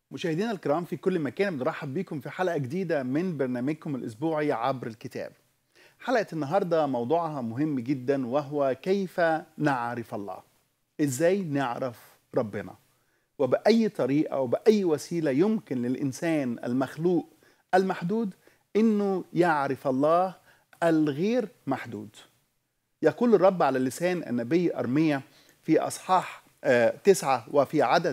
مشاهدينا الكرام في كل مكان بنرحب بكم في حلقة جديدة من برنامجكم الأسبوعي عبر الكتاب حلقة النهاردة موضوعها مهم جدا وهو كيف نعرف الله إزاي نعرف ربنا وبأي طريقة وبأي وسيلة يمكن للإنسان المخلوق المحدود إنه يعرف الله الغير محدود يقول الرب على لسان النبي أرميا في أصحاح آه، تسعة وفي عدد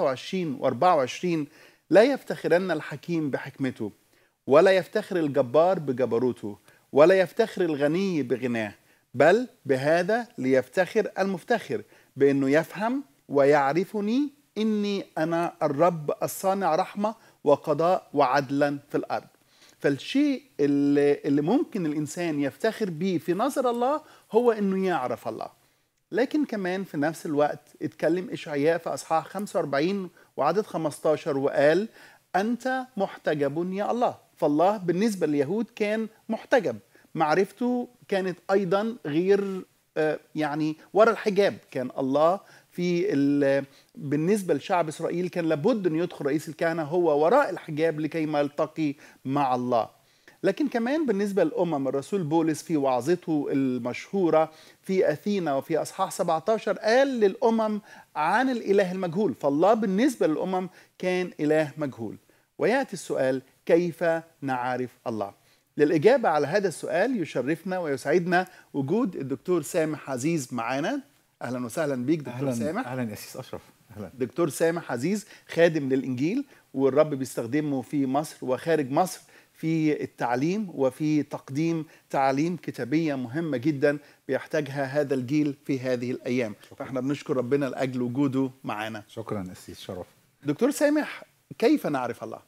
23 و 24 لا يفتخرن الحكيم بحكمته ولا يفتخر الجبار بجبروته ولا يفتخر الغني بغناه بل بهذا ليفتخر المفتخر بأنه يفهم ويعرفني إني أنا الرب الصانع رحمة وقضاء وعدلا في الأرض فالشيء اللي, اللي ممكن الإنسان يفتخر به في نظر الله هو أنه يعرف الله لكن كمان في نفس الوقت اتكلم إشعياء في أصحاح 45 وعدد 15 وقال أنت محتجب يا الله فالله بالنسبة لليهود كان محتجب معرفته كانت أيضا غير آه، يعني ورا الحجاب كان الله في ال- بالنسبة لشعب إسرائيل كان لابد أن يدخل رئيس الكهنة هو وراء الحجاب لكي ما يلتقي مع الله لكن كمان بالنسبة للأمم الرسول بولس في وعظته المشهورة في أثينا وفي أصحاح 17 قال للأمم عن الإله المجهول فالله بالنسبة للأمم كان إله مجهول ويأتي السؤال كيف نعرف الله للإجابة على هذا السؤال يشرفنا ويسعدنا وجود الدكتور سامح عزيز معانا أهلا وسهلا بيك دكتور اهلا سامح اهلا يا سيس اشرف اهلا دكتور سامح عزيز خادم للإنجيل والرب بيستخدمه في مصر وخارج مصر في التعليم وفي تقديم تعاليم كتابية مهمة جدا بيحتاجها هذا الجيل في هذه الأيام فاحنا بنشكر ربنا لأجل وجوده معنا شكرا يا سيس شرف دكتور سامح كيف نعرف الله؟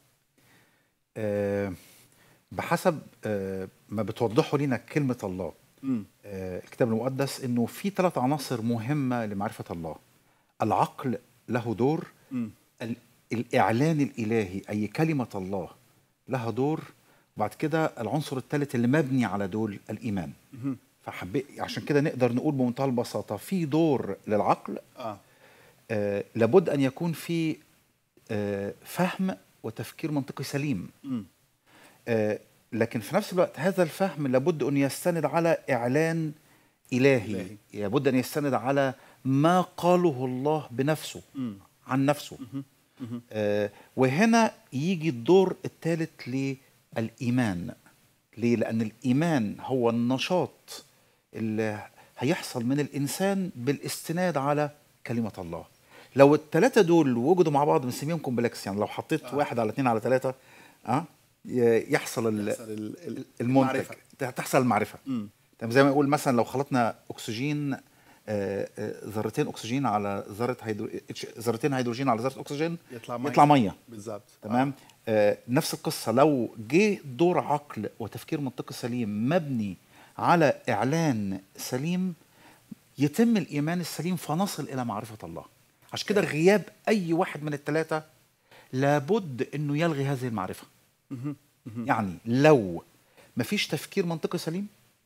أه بحسب أه ما بتوضحه لنا كلمه الله مم. أه الكتاب المقدس انه في ثلاث عناصر مهمه لمعرفه الله العقل له دور مم. ال- الاعلان الالهي اي كلمه الله لها دور وبعد كده العنصر الثالث اللي مبني على دول الايمان مهم. فحبي عشان كده نقدر نقول بمنتهى البساطه في دور للعقل آه. آه، لابد ان يكون في آه، فهم وتفكير منطقي سليم مم. آه، لكن في نفس الوقت هذا الفهم لابد ان يستند على اعلان الهي, إلهي. إلهي. لابد ان يستند على ما قاله الله بنفسه مم. عن نفسه مهم. آه، وهنا يجي الدور الثالث للايمان ليه لان الايمان هو النشاط اللي هيحصل من الانسان بالاستناد على كلمه الله لو الثلاثه دول وجدوا مع بعض بنسميهم كومبلكس يعني لو حطيت آه. آه. واحد على اثنين على ثلاثه اه ي- يحصل ال- يحصل ال- ال- المنتج المعرفة. تحصل المعرفه مم. طب زي ما نقول مثلا لو خلطنا اكسجين آه، آه، ذرتين اكسجين على ذره هيدرو... اتش- ذرتين هيدروجين على ذره اكسجين يطلع مية. يطلع ميه بالظبط تمام آه نفس القصه لو جه دور عقل وتفكير منطقي سليم مبني على اعلان سليم يتم الايمان السليم فنصل الى معرفه الله عشان كده غياب اي واحد من الثلاثه لابد انه يلغي هذه المعرفه مهم. مهم. يعني لو مفيش تفكير منطقي سليم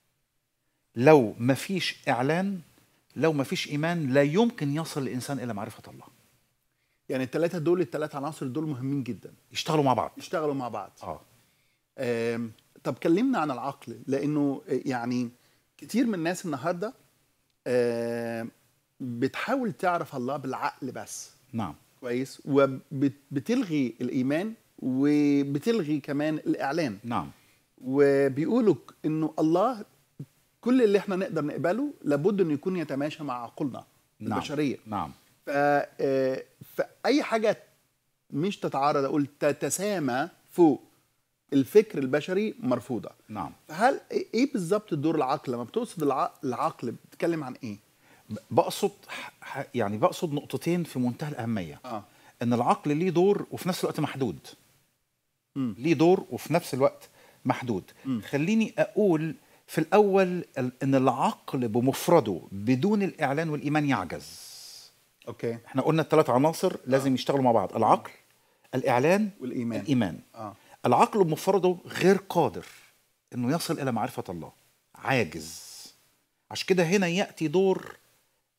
لو مفيش اعلان لو مفيش ايمان لا يمكن يصل الانسان الى معرفه الله يعني الثلاثة دول الثلاث عناصر دول مهمين جدا يشتغلوا مع بعض يشتغلوا مع بعض اه آم، طب كلمنا عن العقل لانه يعني كتير من الناس النهارده آم، بتحاول تعرف الله بالعقل بس نعم كويس وبتلغي الايمان وبتلغي كمان الاعلان نعم وبيقولوا ك- انه الله كل اللي احنا نقدر نقبله لابد انه يكون يتماشى مع عقولنا نعم. البشريه نعم ف آه، فاي حاجه مش تتعارض اقول تتسامى فوق الفكر البشري مرفوضه نعم فهل ايه بالظبط دور العقل لما بتقصد الع- العقل بتتكلم عن ايه بقصد ح- ح- يعني بقصد نقطتين في منتهى الأهمية اه ان العقل ليه دور وفي نفس الوقت محدود مم. ليه دور وفي نفس الوقت محدود مم. خليني اقول في الاول ال- ان العقل بمفرده بدون الاعلان والايمان يعجز اوكي احنا قلنا الثلاث عناصر لازم يشتغلوا مع بعض العقل الاعلان والايمان الايمان اه العقل بمفرده غير قادر انه يصل الى معرفه الله عاجز عشان كده هنا ياتي دور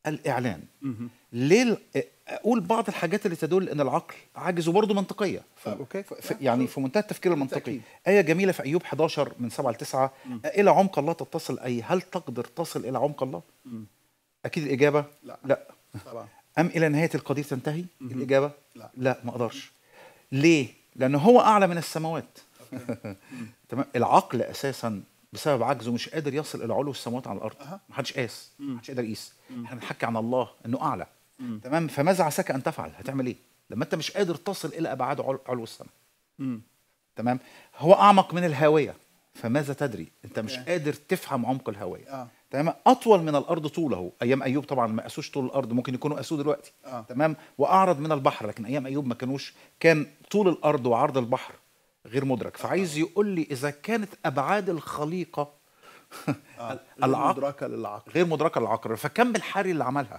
الاعلان ليه ال- اقول بعض الحاجات اللي تدل ان العقل عاجز وبرضه منطقيه ف... آه، أوكي. ف... ف... يعني في منتهى التفكير المنطقي بالتأكيد. ايه جميله في ايوب 11 من 7 ل 9 الى عمق الله تتصل اي هل تقدر تصل الى عمق الله اكيد الاجابه لا. لا طبعا ام الى نهايه القدير تنتهي الاجابه لا. لا ما اقدرش ليه لانه هو اعلى من السماوات تمام العقل اساسا بسبب عجزه مش قادر يصل الى علو السماوات على الارض أها. ما حدش قاس ما حدش قادر يقيس احنا بنحكي عن الله انه اعلى تمام فماذا عساك ان تفعل هتعمل ايه لما انت مش قادر تصل الى ابعاد عل- علو السماء مم. تمام هو اعمق من الهاويه فماذا تدري انت مش أوكي. قادر تفهم عمق الهاويه آه. تمام اطول من الارض طوله ايام ايوب طبعا ما قاسوش طول الارض ممكن يكونوا قاسوه دلوقتي آه. تمام واعرض من البحر لكن ايام ايوب ما كانوش كان طول الارض وعرض البحر غير مدرك فعايز يقول لي اذا كانت ابعاد الخليقه آه. العقل مدركه للعقل غير مدركه للعقل فكم بالحري اللي عملها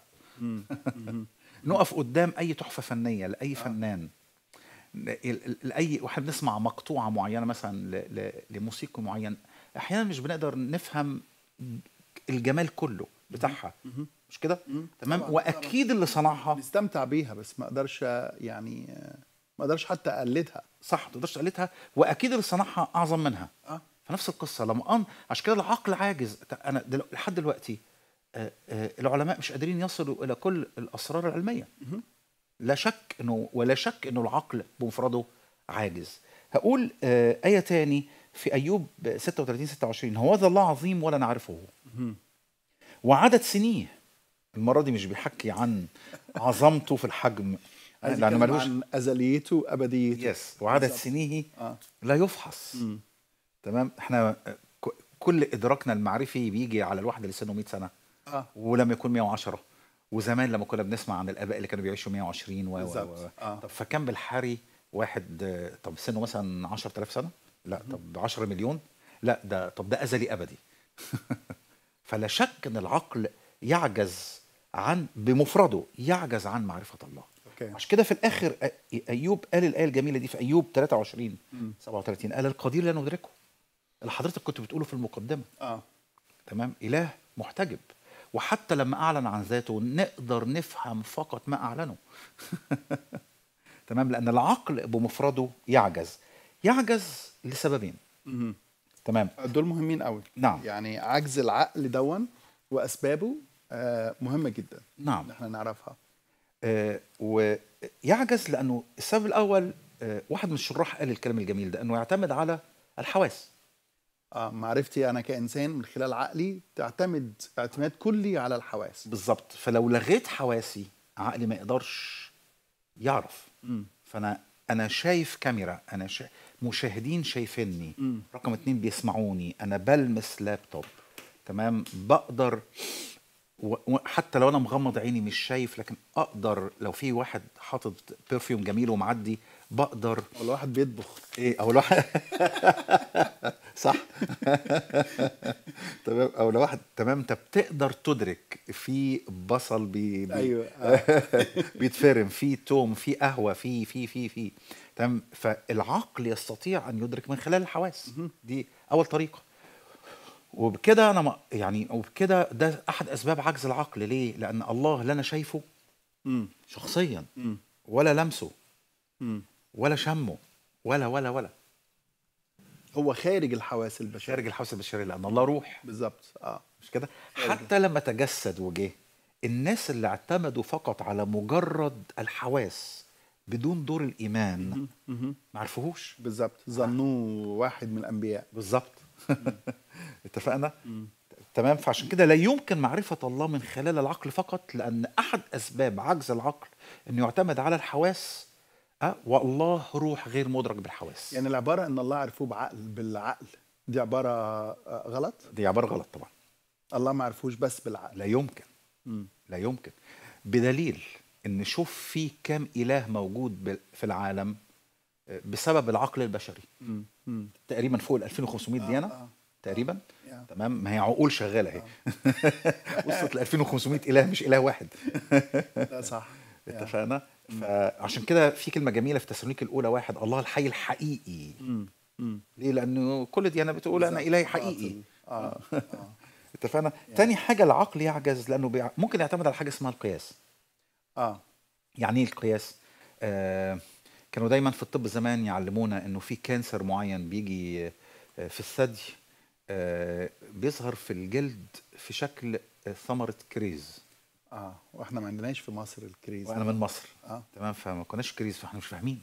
نقف قدام اي تحفه فنيه لاي فنان ل- ل- لاي واحنا بنسمع مقطوعه معينه مثلا ل- ل- لموسيقي معين احيانا مش بنقدر نفهم الجمال كله بتاعها مش كده تمام طبعاً، واكيد اللي صنعها نستمتع بيها بس ما اقدرش يعني ما اقدرش حتى اقلدها صح ما تقدرش تقلدها واكيد اللي صنعها اعظم منها اه فنفس القصه لما أن عشان كده العقل عاجز انا دل... لحد دلوقتي آه، آه، العلماء مش قادرين يصلوا الى كل الاسرار العلميه لا شك انه ولا شك انه العقل بمفرده عاجز هقول آه، ايه تاني في ايوب 36 26 هو ذا الله عظيم ولا نعرفه وعدد سنيه المره دي مش بيحكي عن عظمته في الحجم عايز لانه يتكلم ملوش عن ازليته وابديته يس وعدد بالظبط. سنيه اه لا يفحص مم. تمام احنا ك- كل ادراكنا المعرفي بيجي على الواحد اللي سنه 100 سنه اه ولما يكون 110 وزمان لما كنا بنسمع عن الاباء اللي كانوا بيعيشوا 120 و و- بالظبط. و آه. طب فكم بالحري واحد آه، طب سنه مثلا 10000 سنه لا طب 10 مليون لا ده طب ده ازلي ابدي فلا شك ان العقل يعجز عن بمفرده يعجز عن معرفه الله اوكي عشان كده في الاخر أ- ايوب قال الايه الجميله دي في ايوب 23 مم. 37 قال القدير لا ندركه اللي حضرتك كنت بتقوله في المقدمه اه تمام اله محتجب وحتى لما اعلن عن ذاته نقدر نفهم فقط ما اعلنه تمام لان العقل بمفرده يعجز يعجز لسببين مهم. تمام دول مهمين قوي نعم. يعني عجز العقل دون واسبابه آه مهمه جدا نعم ان احنا نعرفها آه ويعجز لانه السبب الاول آه واحد من الشراح قال الكلام الجميل ده انه يعتمد على الحواس اه معرفتي انا كانسان من خلال عقلي تعتمد اعتماد كلي على الحواس بالظبط فلو لغيت حواسي عقلي ما يقدرش يعرف مم. فانا انا شايف كاميرا انا شا... مشاهدين شايفيني مم. رقم اتنين بيسمعوني انا بلمس لابتوب تمام بقدر و... و- حتى لو انا مغمض عيني مش شايف لكن اقدر لو في واحد حاطط برفيوم جميل ومعدي بقدر ولا واحد بيطبخ ايه او لو صح تمام او لو واحد تمام انت بتقدر تدرك في بصل بي... بي... ايوه آه. بيتفرم في توم في قهوه في في في في تمام فالعقل يستطيع ان يدرك من خلال الحواس دي اول طريقه وبكده انا ما يعني وبكده ده احد اسباب عجز العقل ليه لان الله لا انا شايفه مم. شخصيا مم. ولا لمسه مم. ولا شمه ولا ولا ولا هو خارج الحواس البشريه خارج الحواس البشريه لان الله روح بالظبط اه مش كده حتى لما تجسد وجه الناس اللي اعتمدوا فقط على مجرد الحواس بدون دور الايمان مهم. ما عرفوهوش بالظبط ظنوه واحد من الانبياء بالظبط اتفقنا تمام فعشان كده لا يمكن معرفه الله من خلال العقل فقط لان احد اسباب عجز العقل انه يعتمد على الحواس أه؟ والله روح غير مدرك بالحواس يعني العباره ان الله عرفوه بعقل بالعقل دي عباره آه، غلط دي عباره غلط طبعا الله ما عرفوش بس بالعقل لا يمكن مم. لا يمكن بدليل ان شوف في كام اله موجود ب- في العالم آه، بسبب العقل البشري مم. مم. تقريبا فوق ال 2500 ديانه آه. تقريبا يا. تمام ما هي عقول شغاله اهي وصلت ل 2500 اله مش اله واحد ده صح يا. اتفقنا فعشان كده في كلمه جميله في تسالونيك الاولى واحد الله الحي الحقيقي مم. مم. ليه لانه كل ديانه بتقول انا الهي بالظبط. حقيقي باطل. اه اه اتفقنا اتفقنا تاني حاجه العقل يعجز لانه بيع... ممكن يعتمد على حاجه اسمها القياس اه يعني ايه القياس آه كانوا دايما في الطب زمان يعلمونا انه في كانسر معين بيجي آه، في الثدي آه بيظهر في الجلد في شكل آه، ثمره كريز اه واحنا ما عندناش في مصر الكريز وانا من مصر اه تمام فما كناش كريز فاحنا مش فاهمين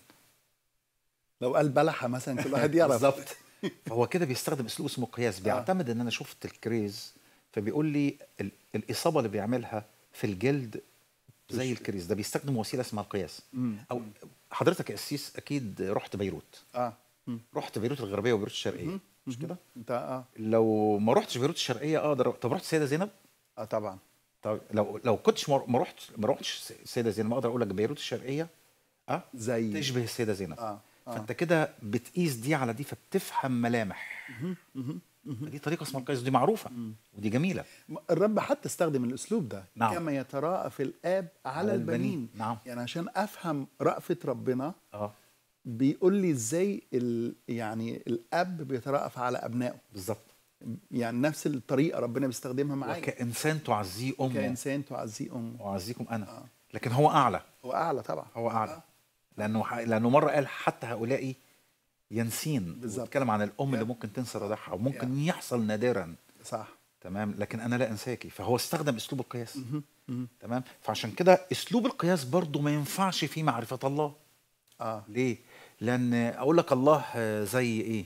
لو قال بلحه مثلا كل واحد يعرف بالظبط فهو كده بيستخدم اسلوب اسمه قياس بيعتمد ان انا شفت الكريز فبيقول لي ال- الاصابه اللي بيعملها في الجلد زي الكريز ده بيستخدم وسيله اسمها القياس مم. او حضرتك يا قسيس اكيد رحت بيروت اه مم. رحت بيروت الغربيه وبيروت الشرقيه مش كده انت اه لو ما رحتش بيروت الشرقيه اقدر طب رحت السيده زينب اه طبعا طب لو لو كنتش مر- ما رحت ما رحتش السيده زينب اقدر اقول لك بيروت الشرقيه اه زي تشبه السيده زينب اه اه فانت كده بتقيس دي على دي فبتفهم ملامح دي طريقه اسمها القياس دي معروفه ودي جميله الرب حتى استخدم الاسلوب ده نعم. كما يتراءف الاب على, على البنين. البنين. نعم. يعني عشان افهم رأفة ربنا اه بيقول لي ازاي ال... يعني الاب بيترأف على ابنائه بالظبط يعني نفس الطريقه ربنا بيستخدمها معايا وكانسان تعزيه امه كانسان تعزيه امه واعزيكم انا آه. لكن هو اعلى هو اعلى طبعا هو اعلى آه. لانه ح... لانه مره قال حتى هؤلاء ينسين بالظبط. بيتكلم عن الام اللي يا. ممكن تنسى رضاعها وممكن يحصل نادرا صح تمام لكن انا لا انساكي فهو استخدم اسلوب القياس مهم. مهم. تمام فعشان كده اسلوب القياس برضو ما ينفعش فيه معرفه الله اه ليه لان اقول لك الله آه، زي ايه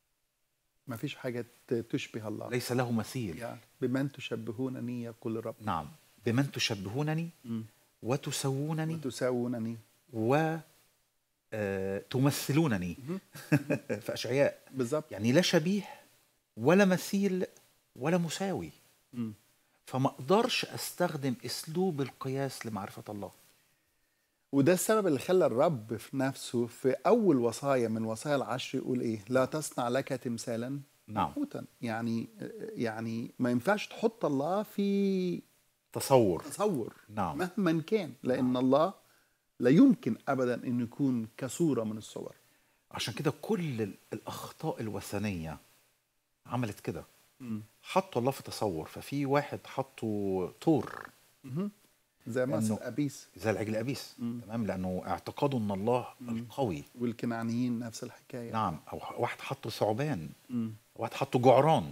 ما فيش حاجه ت- تشبه الله ليس له مثيل يعني بمن تشبهونني يقول الرب نعم بمن تشبهونني مم. وتسوونني وتساوونني و آه، تمثلونني في اشعياء بالظبط يعني لا شبيه ولا مثيل ولا مساوي مم. فما اقدرش استخدم اسلوب القياس لمعرفه الله وده السبب اللي خلى الرب في نفسه في اول وصايا من وصايا العشر يقول ايه لا تصنع لك تمثالا نعم منحوتا يعني يعني ما ينفعش تحط الله في تصور تصور نعم مهما كان لان الله لا يمكن ابدا انه يكون كصوره من الصور عشان كده كل ال- الاخطاء الوثنيه عملت كده مم. حطوا الله في تصور ففي واحد حطوا طور مهم. زي مصر لأنه- ابيس زي العجل ابيس مم. تمام لانه اعتقاده ان الله القوي والكنعانيين نفس الحكايه نعم او واحد حطه ثعبان مم. واحد حطه جعران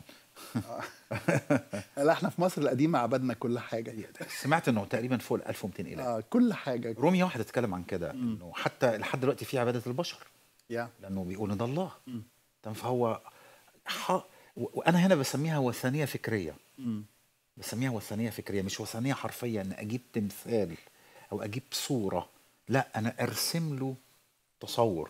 لا احنا في مصر القديمه عبدنا كل حاجه سمعت انه تقريبا فوق ال 1200 اله اه كل حاجه رومية واحد اتكلم عن كده انه حتى لحد دلوقتي في عباده البشر يا لانه بيقول ان ده الله مم. تمام فهو ح... و- وانا هنا بسميها وثنيه فكريه مم. بسميها وثنيه فكريه مش وثنيه حرفيه ان اجيب تمثال او اجيب صوره لا انا ارسم له تصور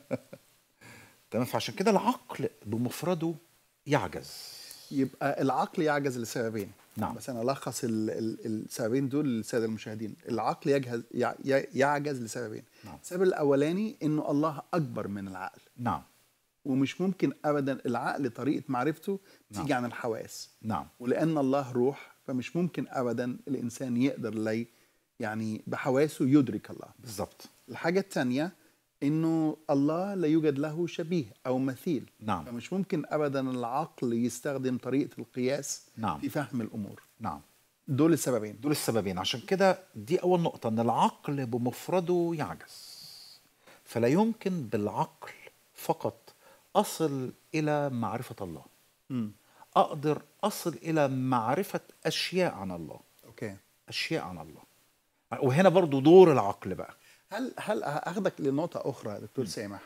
تمام فعشان كده العقل بمفرده يعجز يبقى العقل يعجز لسببين نعم. بس انا الخص ال- ال- السببين دول للساده المشاهدين العقل يجهز يع- يع- يعجز لسببين نعم. السبب الاولاني انه الله اكبر من العقل نعم ومش ممكن ابدا العقل طريقه معرفته نعم. تيجي عن الحواس نعم ولان الله روح فمش ممكن ابدا الانسان يقدر لي يعني بحواسه يدرك الله بالظبط الحاجه الثانيه انه الله لا يوجد له شبيه او مثيل نعم فمش ممكن ابدا العقل يستخدم طريقه القياس نعم في فهم الامور نعم دول السببين دول السببين عشان كده دي اول نقطه ان العقل بمفرده يعجز فلا يمكن بالعقل فقط اصل الى معرفه الله مم. اقدر اصل الى معرفه اشياء عن الله اوكي اشياء عن الله وهنا برضو دور العقل بقى هل هل اخدك لنقطه اخرى يا دكتور سامح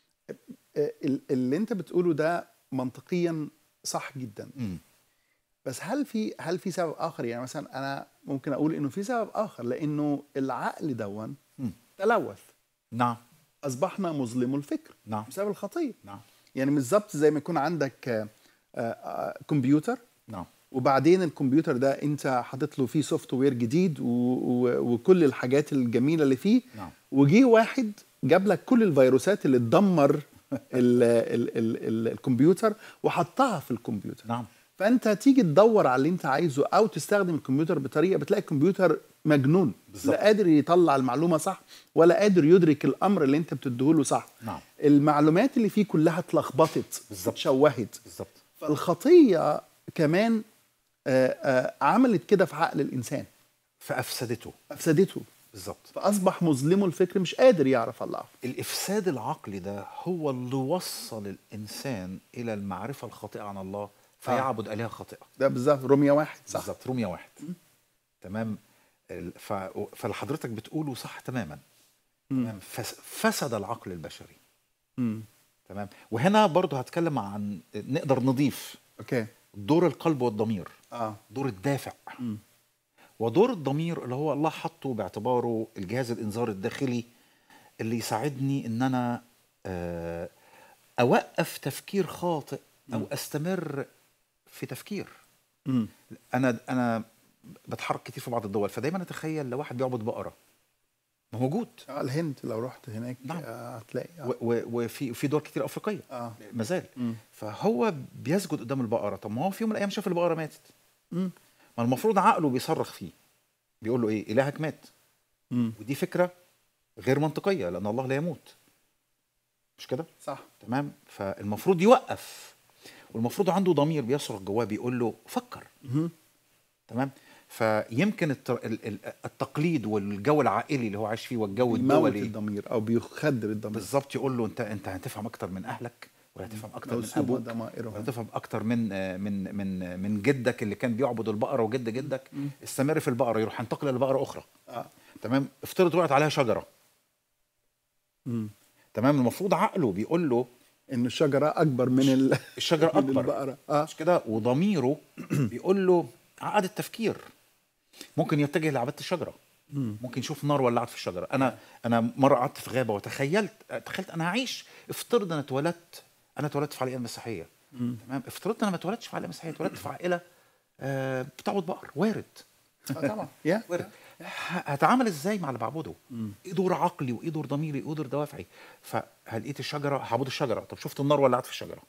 ال- اللي انت بتقوله ده منطقيا صح جدا مم. بس هل في هل في سبب اخر يعني مثلا انا ممكن اقول انه في سبب اخر لانه العقل دون مم. تلوث نعم اصبحنا مظلم الفكر نعم بسبب الخطيه نعم يعني بالظبط زي ما يكون عندك آه، آه، كمبيوتر نعم وبعدين الكمبيوتر ده انت حاطط له فيه سوفت وير جديد و... و... وكل الحاجات الجميله اللي فيه نعم وجي واحد جاب لك كل الفيروسات اللي تدمر ال... ال... ال... ال... الكمبيوتر وحطها في الكمبيوتر نعم فانت تيجي تدور على اللي انت عايزه او تستخدم الكمبيوتر بطريقه بتلاقي الكمبيوتر مجنون بالظبط. لا قادر يطلع المعلومه صح ولا قادر يدرك الامر اللي انت بتديهوله صح نعم المعلومات اللي فيه كلها اتلخبطت بالظبط. اتشوهت بالظبط فالخطيه كمان آه، آه، عملت كده في عقل الانسان فافسدته افسدته بالظبط فاصبح مظلمه الفكر مش قادر يعرف الله الافساد العقلي ده هو اللي وصل الانسان الى المعرفه الخاطئه عن الله فيعبد الهه خاطئه ده بالظبط روميا واحد صح بالظبط روميا واحد تمام ال- ف... فاللي حضرتك بتقوله صح تماما تمام فس... فسد العقل البشري مم. تمام وهنا برضه هتكلم عن نقدر نضيف اوكي دور القلب والضمير اه دور الدافع مم. ودور الضمير اللي هو الله حطه باعتباره الجهاز الانذار الداخلي اللي يساعدني ان انا آه، اوقف تفكير خاطئ او استمر في تفكير مم. انا انا بتحرك كتير في بعض الدول فدايما اتخيل لو واحد بيعبد بقره ما موجود آه الهند لو رحت هناك نعم. آه، هتلاقي و- آه. و- وفي في دول كتير افريقيه اه ما زال مم. فهو بيسجد قدام البقره طب ما هو في يوم من الايام شاف البقره ماتت مم. ما المفروض عقله بيصرخ فيه بيقول له ايه الهك مات مم. ودي فكره غير منطقيه لان الله لا يموت مش كده صح تمام فالمفروض يوقف والمفروض عنده ضمير بيصرخ جواه بيقول له فكر مهم. تمام فيمكن الت- ال- ال- التقليد والجو العائلي اللي هو عايش فيه والجو بيموت الدولي الضمير او بيخدر الضمير بالظبط يقول له انت انت هتفهم اكتر من اهلك وهتفهم اكتر من موسومة ابوك ضمائرهم وهتفهم اكتر من آه، من من من جدك اللي كان بيعبد البقره وجد جدك استمر في البقره يروح ينتقل لبقره اخرى آه. تمام افترض وقعت عليها شجره مم. تمام المفروض عقله بيقول له ان الشجره اكبر من ال... الشجره من اكبر البقره اه مش كده وضميره بيقول له عقد التفكير ممكن يتجه لعباده الشجره ممكن يشوف نار ولعت في الشجره انا انا مره قعدت في غابه وتخيلت تخيلت انا هعيش افترض انا اتولدت انا اتولدت في عائله مسيحيه تمام افترضت انا ما اتولدتش في عائله مسيحيه اتولدت في عائله آه بتعبد بقر وارد آه، طبعا يا وارد ه- هتعامل ازاي مع اللي بعبده؟ ايه دور عقلي وايه دور ضميري وايه دور دوافعي؟ فهلقيت الشجره هعبد الشجره، طب شفت النار ولعت في الشجره.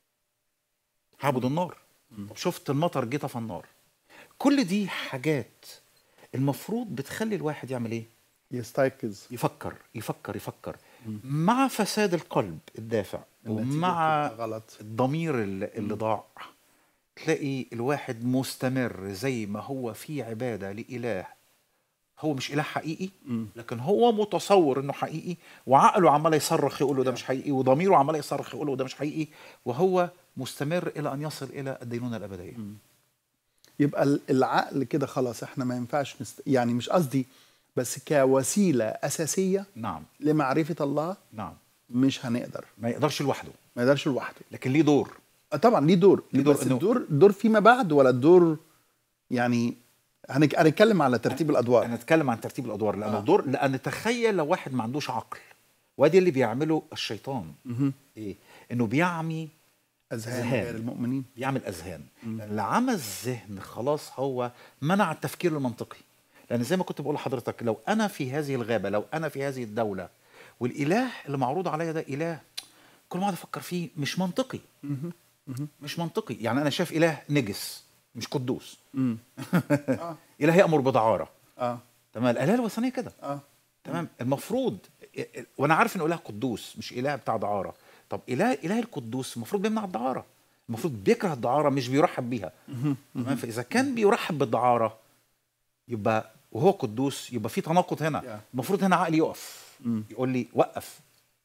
هعبد النار. طب شفت المطر جه طفى النار. كل دي حاجات المفروض بتخلي الواحد يعمل ايه؟ يستيقظ يفكر يفكر يفكر مع فساد القلب الدافع النتيجة ومع بتبقى غلط الضمير اللي, اللي ضاع تلاقي الواحد مستمر زي ما هو في عبادة لإله هو مش إله حقيقي لكن هو متصور إنه حقيقي وعقله عمال يصرخ يقول له ده مش حقيقي وضميره عمال يصرخ يقول له ده مش حقيقي وهو مستمر إلى أن يصل إلى الدينونة الأبدية يبقى ال- العقل كده خلاص احنا ما ينفعش نست... يعني مش قصدي بس كوسيله اساسيه نعم لمعرفه الله نعم مش هنقدر ما يقدرش لوحده ما يقدرش لوحده لكن ليه دور آه، طبعا ليه دور ليه دور بس إنه- الدور الدور فيما بعد ولا الدور يعني هنك... هنتكلم على ترتيب الادوار انا اتكلم عن ترتيب الادوار لان آه. آه. الدور لان تخيل لو واحد ما عندوش عقل وادي اللي بيعمله الشيطان مهم. ايه انه بيعمي اذهان أذهان. غير المؤمنين بيعمل اذهان لان اللي عمى الذهن خلاص هو منع التفكير المنطقي لان زي ما كنت بقول لحضرتك لو انا في هذه الغابه لو انا في هذه الدوله والاله اللي معروض عليا ده اله كل ما اقعد افكر فيه مش منطقي مش منطقي يعني انا شايف اله نجس مش قدوس امم اه اله يامر بدعاره اه تمام الالهه الوثنيه كده اه تمام المفروض وانا عارف انه اله قدوس مش اله بتاع دعاره طب اله اله القدوس المفروض بيمنع الدعاره المفروض بيكره الدعاره مش بيرحب بيها تمام فاذا كان بيرحب بالدعاره يبقى وهو قدوس يبقى في تناقض هنا Yeah. المفروض هنا عقلي يقف مم. يقول لي وقف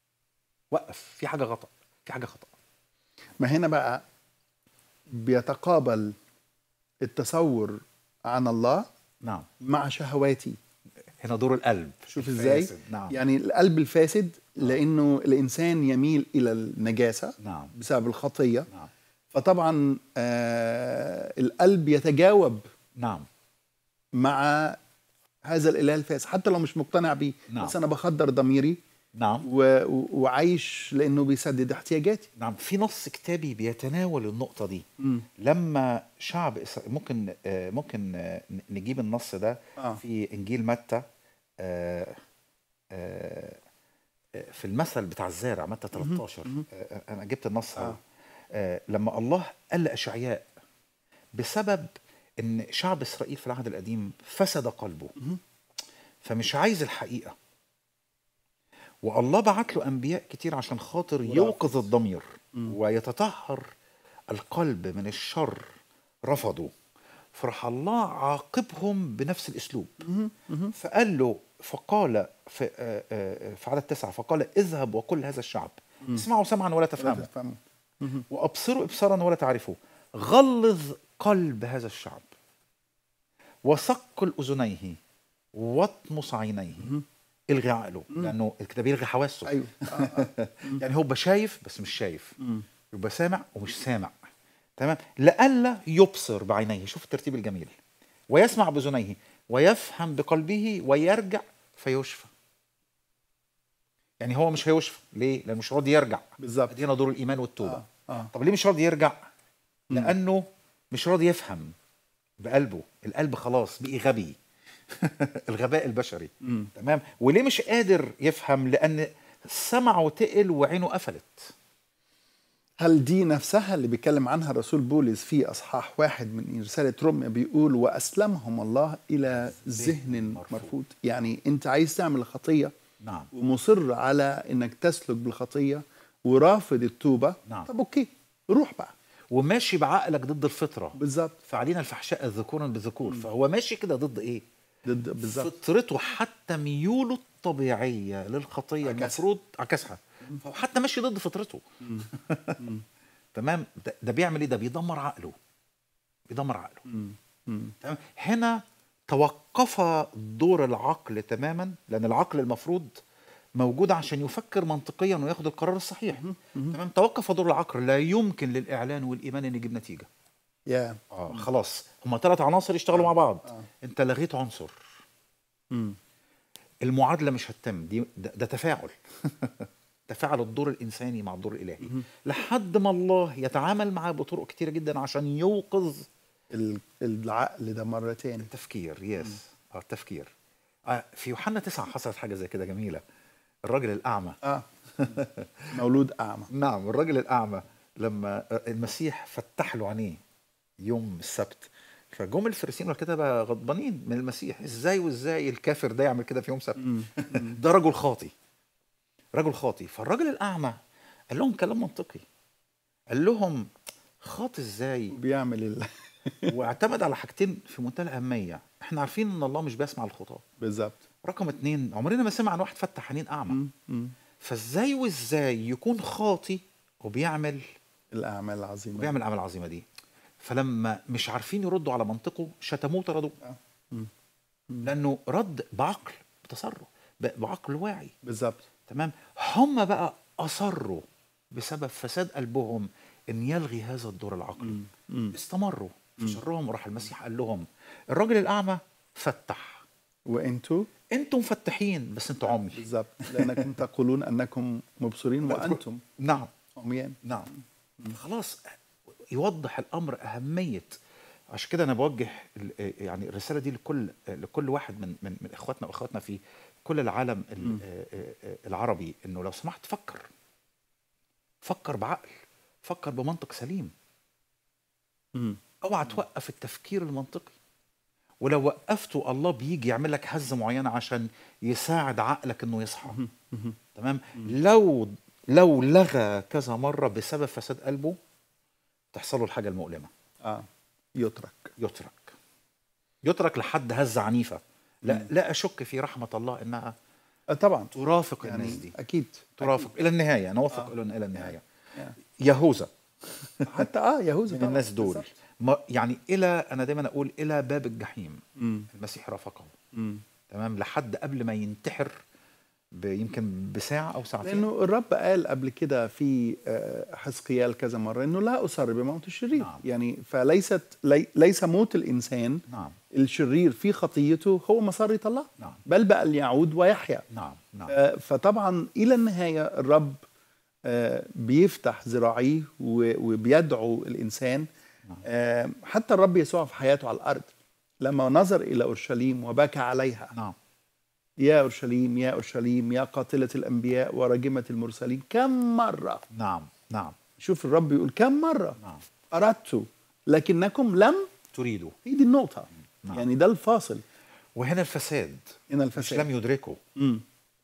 وقف في حاجه غلط في حاجه خطا ما هنا بقى بيتقابل التصور عن الله نعم مع شهواتي هنا دور القلب شوف ازاي الفاسد. نعم يعني القلب الفاسد لانه الانسان يميل الى النجاسه نعم بسبب الخطيه نعم فطبعا آه القلب يتجاوب نعم مع هذا الاله الفاسد حتى لو مش مقتنع بيه نعم. بس انا بخدر ضميري نعم و... و- وعايش لانه بيسدد احتياجاتي نعم في نص كتابي بيتناول النقطة دي مم. لما شعب إسرائيل ممكن آه، ممكن آه، نجيب النص ده آه. في إنجيل متى آه، آه، آه، في المثل بتاع الزارع متى 13 آه، أنا جبت النص آه. أهو. آه، لما الله قال لأشعياء بسبب إن شعب إسرائيل في العهد القديم فسد قلبه فمش عايز الحقيقة والله بعت له انبياء كتير عشان خاطر يوقظ الضمير ويتطهر القلب من الشر رفضوا فراح الله عاقبهم بنفس الاسلوب فقال له فقال في آه، آه، في عدد تسعه فقال اذهب وكل هذا الشعب اسمعوا سمعا ولا تفهموا تفهموا وابصروا ابصارا ولا تعرفوا غلظ قلب هذا الشعب وثقل اذنيه واطمس عينيه الغي عقله لانه الكتاب يلغي حواسه ايوه آه آه. يعني هو يبقى شايف بس مش شايف يبقى سامع ومش سامع تمام لئلا يبصر بعينيه شوف الترتيب الجميل ويسمع باذنيه ويفهم بقلبه ويرجع فيشفى يعني هو مش هيشفى ليه لانه مش راضي يرجع بالظبط ادينا دور الايمان والتوبه آه. آه. طب ليه مش راضي يرجع لانه مش راضي يفهم بقلبه القلب خلاص بقي غبي الغباء البشري مم. تمام وليه مش قادر يفهم لان سمعه تقل وعينه قفلت هل دي نفسها اللي بيتكلم عنها الرسول بولس في اصحاح واحد من رساله روميا بيقول واسلمهم الله الى ذهن مرفوض. مرفوض يعني انت عايز تعمل خطيه نعم ومصر على انك تسلك بالخطيه ورافض التوبه نعم. طب اوكي روح بقى وماشي بعقلك ضد الفطره بالظبط فعلينا الفحشاء ذكورا بذكور فهو ماشي كده ضد ايه ضد بالظبط فطرته حتى ميوله الطبيعيه للخطيه عكسها. المفروض عكسها فهو حتى ماشي ضد فطرته تمام ده, ده بيعمل ايه ده بيدمر عقله بيدمر عقله مم. مم. تمام هنا توقف دور العقل تماما لان العقل المفروض موجود عشان يفكر منطقيا وياخد القرار الصحيح تمام توقف دور العقل لا يمكن للاعلان والايمان ان يجيب نتيجه يا اه خلاص هما ثلاث عناصر يشتغلوا مع بعض آه. انت لغيت عنصر مم. المعادله مش هتتم دي ده, ده تفاعل تفاعل الدور الانساني مع الدور الالهي لحد ما الله يتعامل معاه بطرق كتيره جدا عشان يوقظ ال- العقل ده مره تاني التفكير يس اه التفكير آه في يوحنا تسعة حصلت حاجه زي كده جميله الراجل الاعمى اه مولود اعمى نعم الراجل الاعمى لما المسيح فتح له عينيه يوم السبت فجم الفريسيين والكتبه غضبانين من المسيح ازاي وازاي الكافر ده يعمل كده في يوم سبت ده رجل خاطي رجل خاطي فالراجل الاعمى قال لهم كلام منطقي قال لهم خاطي ازاي بيعمل ال... واعتمد على حاجتين في منتهى الاهميه احنا عارفين ان الله مش بيسمع الخطاه بالظبط رقم اتنين عمرنا ما سمع عن واحد فتح عينين اعمى مم. مم. فازاي وازاي يكون خاطي وبيعمل الاعمال العظيمه وبيعمل الاعمال العظيمه دي فلما مش عارفين يردوا على منطقه شتموه طردوه آه. مم. لانه رد بعقل بتصرف ب- بعقل واعي بالظبط تمام هم بقى اصروا بسبب فساد قلبهم ان يلغي هذا الدور العقلي مم. استمروا في شرهم وراح المسيح قال لهم الراجل الاعمى فتح وانتوا انتم مفتحين بس انتوا عمي بالظبط لانكم تقولون انكم مبصرين وانتم نعم عميان نعم خلاص يوضح الامر اهميه عشان كده انا بوجه ال- يعني الرساله دي لكل لكل واحد من من, من اخواتنا واخواتنا في كل العالم ال- العربي انه لو سمحت فكر فكر بعقل فكر بمنطق سليم مم. اوعى توقف التفكير المنطقي ولو وقفته الله بيجي يعمل لك هزه معينه عشان يساعد عقلك انه يصحى تمام لو لو لغى كذا مره بسبب فساد قلبه تحصل له الحاجه المؤلمه اه يترك يترك يترك لحد هزه عنيفه لا لا اشك في رحمه الله انها آه طبعا ترافق يعني الناس دي اكيد ترافق الى النهايه انا اوثق آه. الى الى النهايه آه. يهوذا حتى اه يهوذا من طبعا الناس دول بالظبط. ما يعني الى انا دايما اقول الى باب الجحيم مم. المسيح رافقه مم. تمام لحد قبل ما ينتحر ب- يمكن بساعه او ساعتين لانه الرب قال قبل كده في آه، حزقيال كذا مره انه لا اصر بموت الشرير نعم. يعني فليست لي ليس موت الانسان نعم الشرير في خطيته هو مسرة الله نعم. بل بقى ليعود ويحيا نعم نعم آه، فطبعا الى النهايه الرب آه، بيفتح ذراعيه و- وبيدعو الانسان نعم. آه، حتى الرب يسوع في حياته على الارض لما نظر الى اورشليم وبكى عليها نعم يا اورشليم يا اورشليم يا قاتله الانبياء وراجمه المرسلين كم مره نعم نعم شوف الرب يقول كم مره نعم اردت لكنكم لم تريدوا هي دي النقطه نعم. يعني ده الفاصل وهنا الفساد هنا مش الفساد لم يدركوا مم.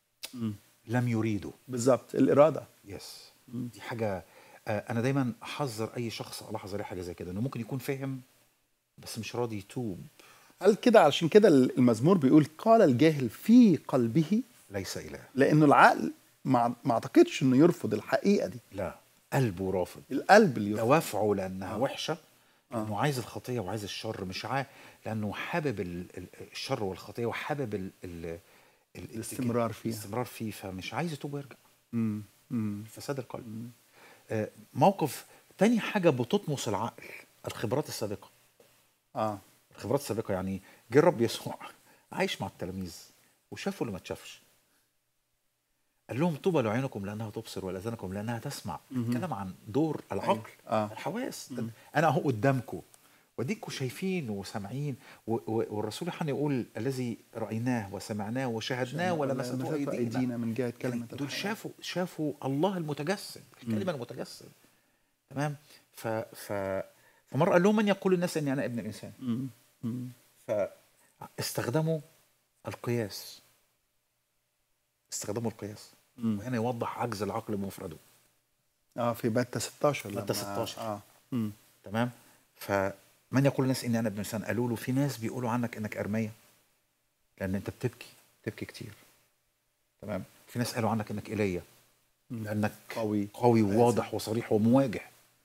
لم يريدوا بالظبط الاراده يس دي حاجه آه، انا دايما احذر اي شخص الاحظ عليه حاجه زي كده انه ممكن يكون فاهم بس مش راضي يتوب هل كده علشان كده المزمور بيقول قال الجاهل في قلبه ليس اله لانه العقل ما ما اعتقدش انه يرفض الحقيقه دي لا قلبه رافض القلب اللي يرفض دوافعه لانها آه. وحشه انه عايز الخطيه وعايز الشر مش عايز لانه حابب ال- ال- الشر والخطيه وحابب ال ال ال- الاستمرار فيها. الاستمرار فيه فمش عايز يتوب ويرجع مم. مم. فساد القلب آه، موقف تاني حاجه بتطمس العقل الخبرات السابقه اه الخبرات السابقه يعني جه الرب يسوع عايش مع التلاميذ وشافوا اللي ما اتشافش قال لهم طوبى لعينكم لانها تبصر ولاذانكم لانها تسمع كلام عن دور العقل آه. الحواس انا اهو قدامكم وديكوا شايفين وسامعين و- و- والرسول يوحنا يقول الذي رايناه وسمعناه وشاهدناه ولمسته لمسته ايدينا ايدينا من جهه يعني كلمه دول الحياة. شافوا شافوا الله المتجسد الكلمه المتجسد تمام ف ف فمره قال لهم من يقول الناس اني انا ابن الانسان مم. مم. فاستخدموا القياس استخدموا القياس مم. وهنا يوضح عجز العقل بمفرده اه في متى 16 متى لما- 16. اه مم. تمام فمن يقول الناس اني انا ابن الانسان قالوا له في ناس بيقولوا عنك انك ارميه لان انت بتبكي بتبكي كتير تمام في ناس قالوا عنك انك ايليا لانك قوي قوي وواضح وصريح ومواجه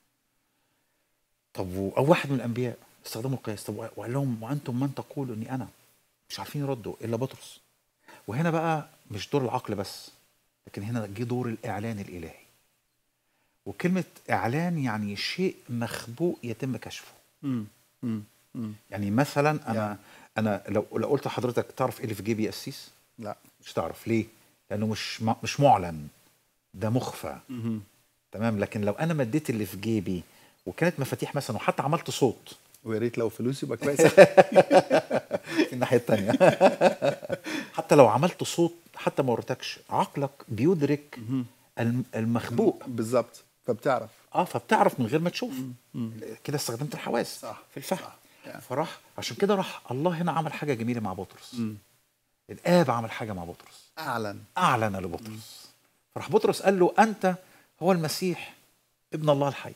طب و- او واحد من الانبياء استخدموا القياس طب وقال لهم وانتم من تقولوا اني انا مش عارفين يردوا الا بطرس وهنا بقى مش دور العقل بس لكن هنا جه دور الاعلان الالهي وكلمه اعلان يعني شيء مخبوء يتم كشفه مم. مم. مم. يعني مثلا انا يعني. انا لو لو قلت لحضرتك تعرف ايه اللي في جيبي قسيس لا مش تعرف ليه لانه مش م- مش معلن ده مخفى مم. تمام لكن لو انا مديت اللي في جيبي وكانت مفاتيح مثلا وحتى عملت صوت ويا ريت لو فلوس يبقى كويس في الناحيه الثانيه حتى لو عملت صوت حتى ما وريتكش عقلك بيدرك الم- المخبوء بالظبط فبتعرف اه فبتعرف من غير ما تشوف كده استخدمت الحواس صح. في الفهم صح. يعني. فراح عشان كده راح الله هنا عمل حاجه جميله مع بطرس الاب عمل حاجه مع بطرس اعلن اعلن لبطرس فراح بطرس قال له انت هو المسيح ابن الله الحي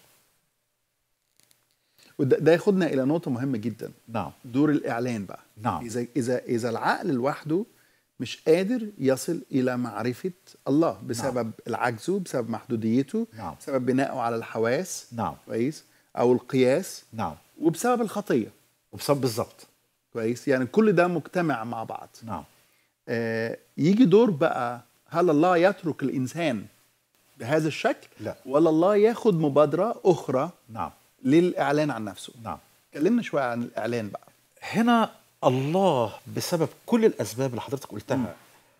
وده ده ياخدنا الى نقطه مهمه جدا نعم دور الاعلان بقى نعم. اذا اذا اذا العقل لوحده مش قادر يصل الى معرفه الله بسبب نعم. العجزه بسبب محدوديته نعم. بسبب بنائه على الحواس نعم كويس او القياس نعم وبسبب الخطيه وبسبب بالظبط كويس يعني كل ده مجتمع مع بعض نعم آه يجي دور بقى هل الله يترك الانسان بهذا الشكل لا. ولا الله ياخد مبادره اخرى نعم للاعلان عن نفسه نعم كلمنا شويه عن الاعلان بقى هنا الله بسبب كل الاسباب اللي حضرتك قلتها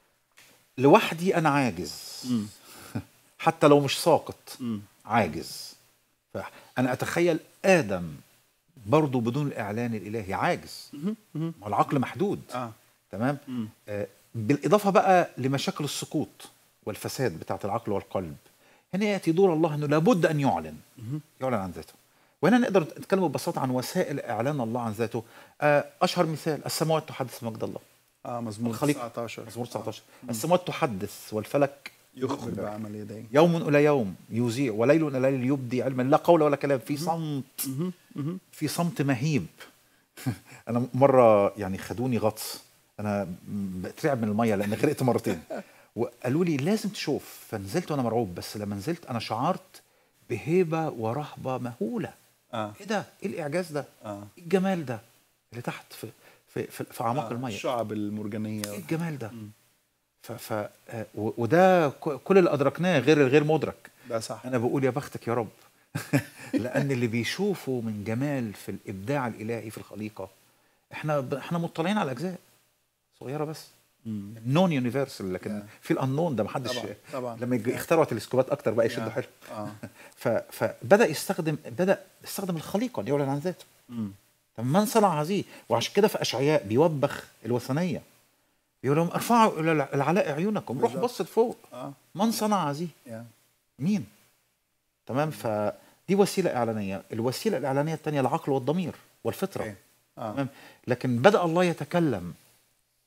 لوحدي انا عاجز حتى لو مش ساقط عاجز فانا اتخيل ادم برضه بدون الاعلان الالهي عاجز ما هو العقل محدود اه تمام آه بالاضافه بقى لمشاكل السقوط والفساد بتاعه العقل والقلب هنا ياتي دور الله انه لابد ان يعلن يعلن عن ذاته وهنا نقدر نتكلم ببساطه عن وسائل اعلان الله عن ذاته آه اشهر مثال السماوات تحدث مجد الله اه مزمور الخليقة. 19 مزمور 19 السماوات تحدث والفلك يخبر بعمل يديه يوم الى يوم يذيع وليل الى ليل يبدي علما لا قول ولا كلام في صمت في صمت مهيب انا مره يعني خدوني غطس انا بترعب من الميه لان غرقت مرتين وقالوا لي لازم تشوف فنزلت وانا مرعوب بس لما نزلت انا شعرت بهيبه ورهبه مهوله اه ايه ده ايه الاعجاز ده اه ايه الجمال ده اللي تحت في في في, في اعماق آه، الميه الشعب المرجانيه ايه الجمال ده ف ف آه، و- وده ك- كل اللي ادركناه غير الغير مدرك ده صح انا بقول يا بختك يا رب لان اللي بيشوفوا من جمال في الابداع الالهي في الخليقه احنا ب... احنا مطلعين على اجزاء صغيره بس مم. نون يونيفرسال لكن Yeah. في الانون ده محدش طبعاً، طبعاً. لما يجي- يخترعوا تلسكوبات اكتر بقى يشدوا Yeah. حلو اه ف... فبدا يستخدم بدا يستخدم الخليقه ليعلن عن ذاته مم. طب من صنع هذه وعشان كده في اشعياء بيوبخ الوثنيه يقول لهم ارفعوا الى العلاء عيونكم روح بالظبط. بص لفوق اه من صنع هذه يا. مين تمام فدي وسيله اعلانيه الوسيله الاعلانيه الثانيه العقل والضمير والفطره أوكي. اه تمام لكن بدا الله يتكلم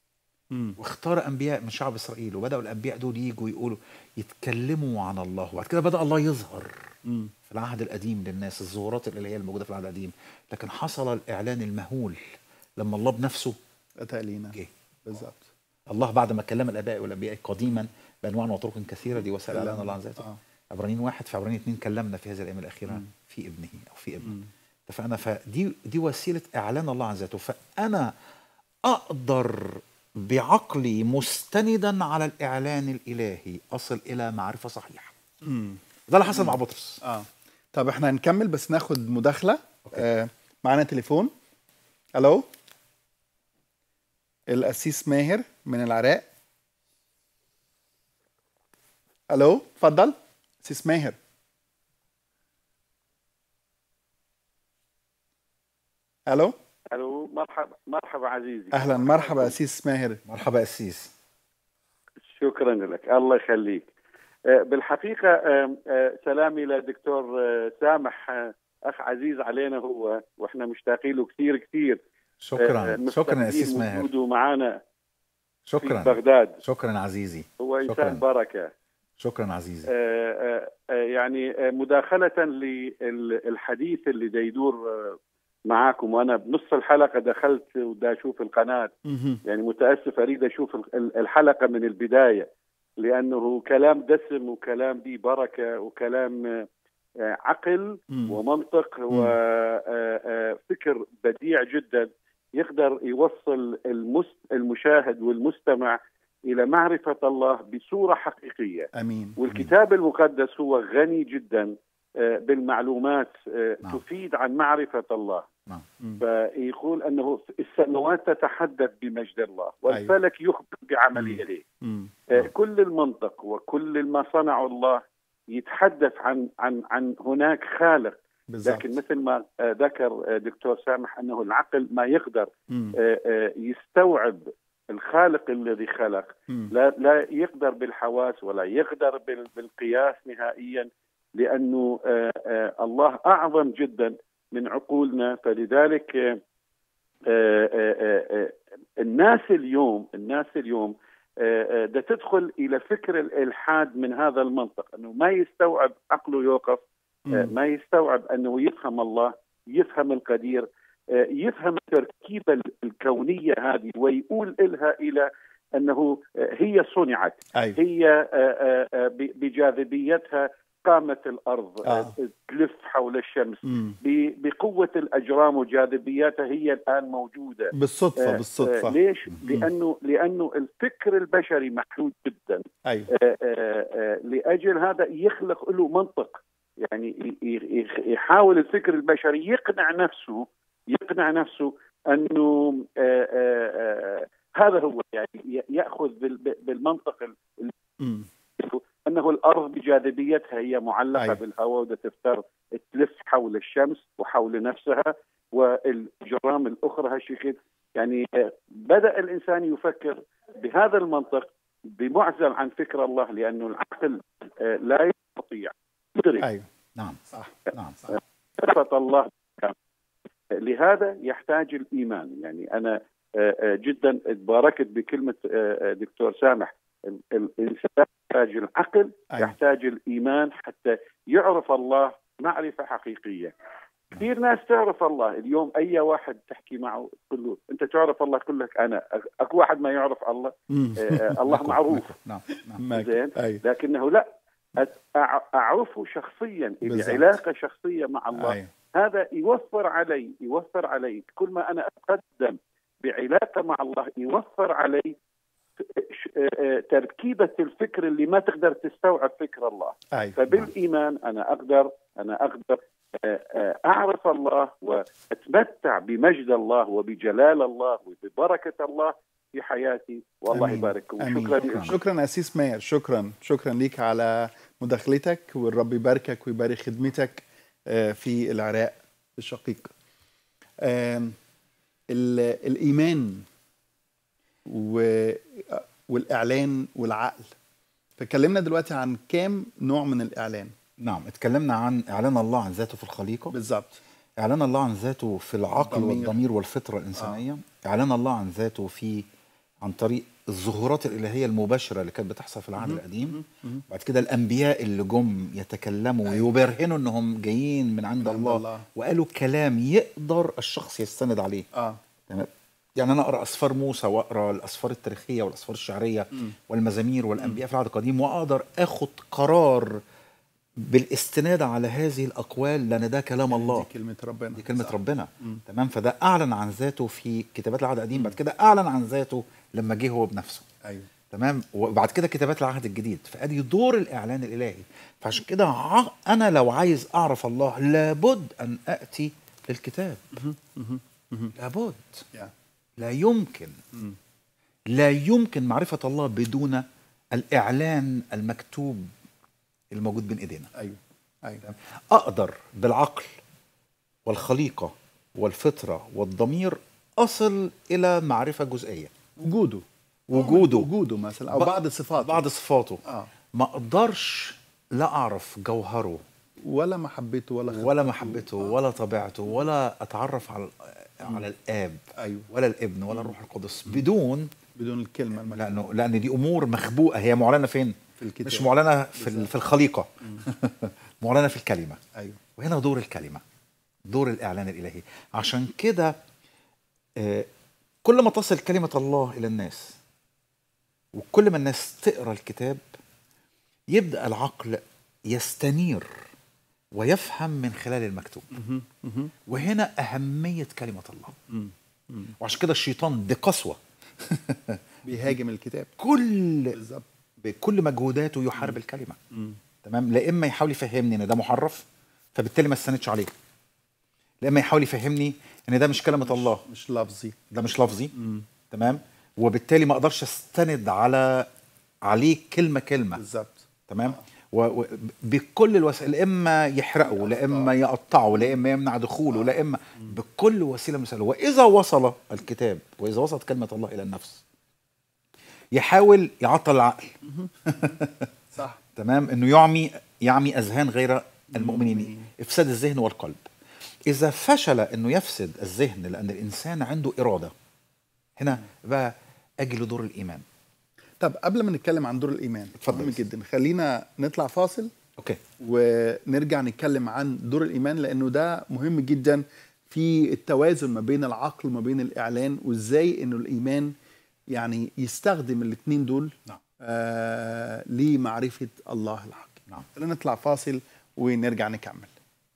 مم. واختار انبياء من شعب اسرائيل وبداوا الانبياء دول يجوا يقولوا يتكلموا عن الله وبعد كده بدا الله يظهر مم. في العهد القديم للناس الظهورات الالهيه الموجوده في العهد القديم لكن حصل الاعلان المهول لما الله بنفسه اتى لينا جه بالظبط الله بعد ما كلم الاباء والانبياء قديما بانواع وطرق كثيره دي وسائل كلم. اعلان الله عن ذاته آه. عبرانيين واحد في عبرانيين اثنين كلمنا في هذه الايام الاخيره في ابنه او في ابنه اتفقنا فدي دي وسيله اعلان الله عن ذاته فانا اقدر بعقلي مستندا على الاعلان الالهي اصل الى معرفه صحيحه مم. ده اللي حصل مع بطرس اه طب احنا هنكمل بس ناخد مداخله آه معانا تليفون الو القسيس ماهر من العراق الو اتفضل قسيس ماهر الو الو مرحبا مرحبا عزيزي اهلا مرحبا قسيس ماهر مرحبا قسيس شكرا لك الله يخليك آه، بالحقيقه آه، آه، سلامي للدكتور آه، سامح آه، اخ عزيز علينا هو واحنا مشتاقين له كثير كثير شكرا شكرا يا قسيس مستقبلين ماهر وجوده معنا في شكرا بغداد شكرا عزيزي هو شكراً. انسان بركه شكرا عزيزي آه، آه، آه، يعني آه، مداخله للحديث اللي دا يدور آه، معاكم وانا بنص الحلقه دخلت ودا اشوف القناه مهم. يعني متاسف اريد اشوف ال- الحلقه من البدايه لانه كلام دسم وكلام به بركه وكلام آه، آه، عقل مم. ومنطق وفكر بديع جدا يقدر يوصل المس- المشاهد والمستمع الى معرفه الله بصوره حقيقيه امين والكتاب المقدس هو غني جدا آه، بالمعلومات آه، نعم. تفيد عن معرفه الله نعم مم. فيقول انه السماوات تتحدث بمجد الله والفلك يخبر بعمل مم. يديه مم. آه، كل المنطق وكل ما صنعه الله يتحدث عن عن عن هناك خالق بالظبط لكن مثل ما آه، ذكر آه، دكتور سامح انه العقل ما يقدر مم. آه، آه، يستوعب الخالق الذي خلق مم. لا لا يقدر بالحواس ولا يقدر بال- بالقياس نهائيا لانه آه، آه، الله اعظم جدا من عقولنا فلذلك آه، آه، آه، آه، الناس اليوم الناس اليوم آه، آه، ده تدخل الى فكر الالحاد من هذا المنطق انه ما يستوعب عقله يوقف آه، مم. ما يستوعب انه يفهم الله يفهم القدير آه، يفهم التركيبه الكونيه هذه ويقول لها الى انه آه، هي صنعت ايوه هي آه، آه، آه، ب- بجاذبيتها قامت الارض آه. آه، تلف حول الشمس مم. ب- بقوه الاجرام وجاذبيتها هي الان موجوده بالصدفه آه، بالصدفه آه، ليش؟ لانه لانه الفكر البشري محدود جدا ايوه آه، آه، آه، لاجل هذا يخلق له منطق يعني ي- ي- يحاول الفكر البشري يقنع نفسه يقنع نفسه انه آه، آه، آه، هذا هو يعني ي- ياخذ بال- بالمنطق ال- مم. انه الارض بجاذبيتها هي معلقه أيوة. أيوة. بالهواء وتفتر تلف حول الشمس وحول نفسها والاجرام الاخرى هالشكل يعني آه، بدا الانسان يفكر بهذا المنطق بمعزل عن فكر الله لانه العقل آه، لا يستطيع يدرك ايوه نعم صح نعم معرفة الله لهذا يحتاج الإيمان يعني أنا آه، آه، جدا تباركت بكلمة آه، آه، دكتور سامح ال- الإنسان يحتاج العقل أيوة. يحتاج الإيمان حتى يعرف الله معرفة حقيقية كثير ناس تعرف الله اليوم أي واحد تحكي معه تقول له أنت تعرف الله يقول لك أنا أكو واحد ما يعرف الله مم. آه، آه، الله ماكو- معروف ماكو. نعم نعم معك. زين. ايوه لكنه لا أت- أع- أعرفه شخصيا لي بالضبط. علاقة شخصية مع الله ايوه هذا يوفر علي يوفر علي كل ما انا اتقدم بعلاقه مع الله يوفر علي ش- آه، تركيبه الفكر اللي ما تقدر تستوعب فكر الله ايوه فبالايمان انا اقدر انا اقدر آه، آه، اعرف الله واتمتع بمجد الله وبجلال الله وببركه الله في حياتي والله آمين. يبارككم آمين. شكرا شكراً. لكم شكرا اسيس ماهر شكرا شكرا ليك على مداخلتك والرب يباركك ويبارك خدمتك آه، في العراق الشقيق آم، ال- الايمان و- والاعلان والعقل فكلمنا دلوقتي عن كام نوع من الاعلان نعم اتكلمنا عن اعلان الله عن ذاته في الخليقه بالظبط اعلان الله عن ذاته في العقل الضمير. والضمير والفطره الانسانيه آه. اعلان الله عن ذاته في عن طريق الظهورات الالهيه المباشره اللي كانت بتحصل في العهد القديم بعد كده الانبياء اللي جم يتكلموا ويبرهنوا انهم جايين من عند من عند الله, الله. وقالوا كلام يقدر الشخص يستند عليه اه تمام يعني انا اقرا اسفار موسى واقرا الاسفار التاريخيه والاسفار الشعريه والمزامير والانبياء في العهد القديم واقدر اخد قرار بالاستناد على هذه الاقوال لان ده كلام الله دي كلمه ربنا دي كلمه صح. ربنا تمام فده اعلن عن ذاته في كتابات العهد القديم بعد كده اعلن عن ذاته لما جه هو بنفسه ايوه تمام وبعد كده كتابات العهد الجديد فادي دور الاعلان الالهي فعشان كده ع- انا لو عايز اعرف الله لابد ان اتي للكتاب لابد يا لا يمكن لا يمكن معرفه الله بدون الاعلان المكتوب الموجود بين ايدينا ايوه ايوه اقدر بالعقل والخليقه والفطره والضمير اصل الى معرفه جزئيه وجوده وجوده وجوده مثلا او ب- بعض صفاته بعض صفاته اه ما اقدرش لا اعرف جوهره ولا محبته ولا خطته. ولا محبته ولا طبيعته ولا اتعرف على على الاب ايوه ولا الابن ولا الروح القدس بدون بدون الكلمه المكتوبة. لانه لان دي امور مخبوءه هي معلنه فين في الكتاب مش معلنه في ال- في الخليقه معلنه في الكلمه ايوه وهنا دور الكلمة دور الإعلان الإلهي عشان كده آه، كل ما تصل كلمة الله إلى الناس وكل ما الناس تقرأ الكتاب يبدأ العقل يستنير ويفهم من خلال المكتوب مهم. مهم. وهنا أهمية كلمة الله مم. مم. وعشان كده الشيطان بقسوة بيهاجم الكتاب كل بالظبط بكل مجهوداته يحارب الكلمة مم. تمام لا اما يحاول يفهمني ان ده محرف فبالتالي ما استندش عليه لا اما يحاول يفهمني ان ده مش كلمه الله مش لفظي ده مش لفظي مم. تمام وبالتالي ما اقدرش استند على عليه كلمه كلمه بالظبط تمام و... و... بكل الوسائل لا اما يحرقه لا اما يقطعه لا اما يمنع دخوله لا اما بكل وسيله من الوسائل واذا وصل الكتاب واذا وصلت كلمه الله الى النفس يحاول يعطل العقل صح تمام انه يعمي يعمي اذهان غير المؤمنين افساد الذهن والقلب اذا فشل انه يفسد الذهن لان الانسان عنده اراده هنا بقى اجي لدور الايمان طب قبل ما نتكلم عن دور الايمان اتفضل. مهم جدا خلينا نطلع فاصل اوكي ونرجع نتكلم عن دور الايمان لانه ده مهم جدا في التوازن ما بين العقل وما بين الاعلان وازاي انه الايمان يعني يستخدم الاثنين دول نعم. آه لمعرفه الله الحق نعم. خلينا نطلع فاصل ونرجع نكمل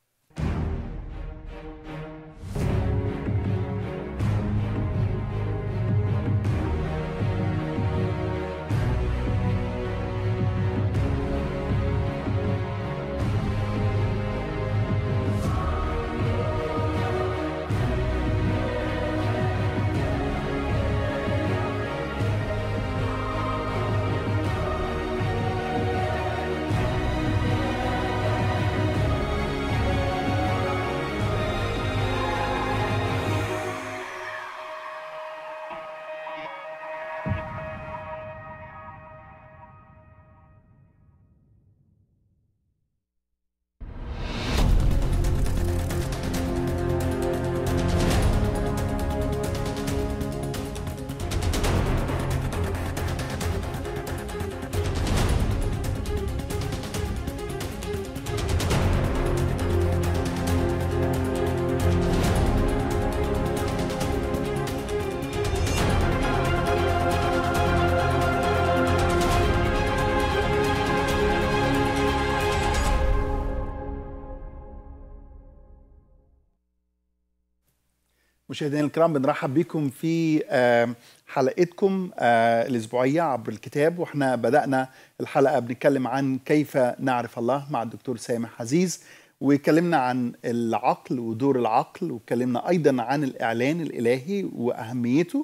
مشاهدينا الكرام بنرحب بكم في آه، حلقتكم آه، الاسبوعيه عبر الكتاب واحنا بدانا الحلقه بنتكلم عن كيف نعرف الله مع الدكتور سامح عزيز واتكلمنا عن العقل ودور العقل واتكلمنا ايضا عن الاعلان الالهي واهميته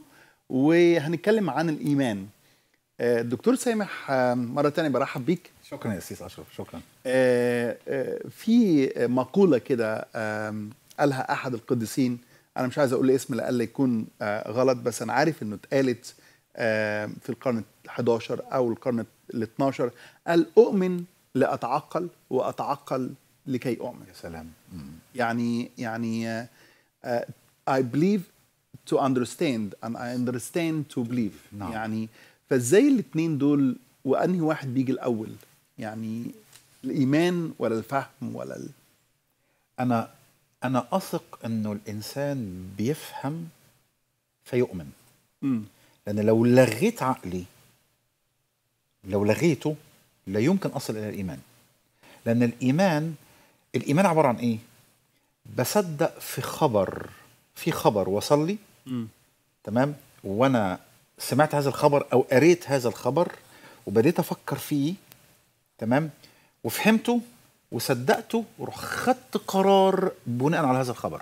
وهنتكلم عن الايمان آه، الدكتور سامح آه، مره تانية برحب بيك شكرا يا سيس اشرف شكرا آه، آه، في مقولة كده آم، قالها أحد القديسين أنا مش عايز أقول اسم لألا يكون آه، غلط بس أنا عارف إنه اتقالت آم، في القرن ال 11 أو القرن ال 12 قال أؤمن لأتعقل وأتعقل لكي أؤمن يا سلام مم. يعني يعني آه، آه، I believe to understand and I understand to believe نعم. يعني فازاي الاثنين دول وانهي واحد بيجي الاول يعني الايمان ولا الفهم ولا ال... انا انا اثق انه الانسان بيفهم فيؤمن مم. لان لو لغيت عقلي لو لغيته لا يمكن اصل الى الايمان لان الايمان الايمان عباره عن ايه بصدق في خبر في خبر وصل لي مم. تمام وانا سمعت هذا الخبر او قريت هذا الخبر وبديت افكر فيه تمام وفهمته وصدقته وروح خدت قرار بناء على هذا الخبر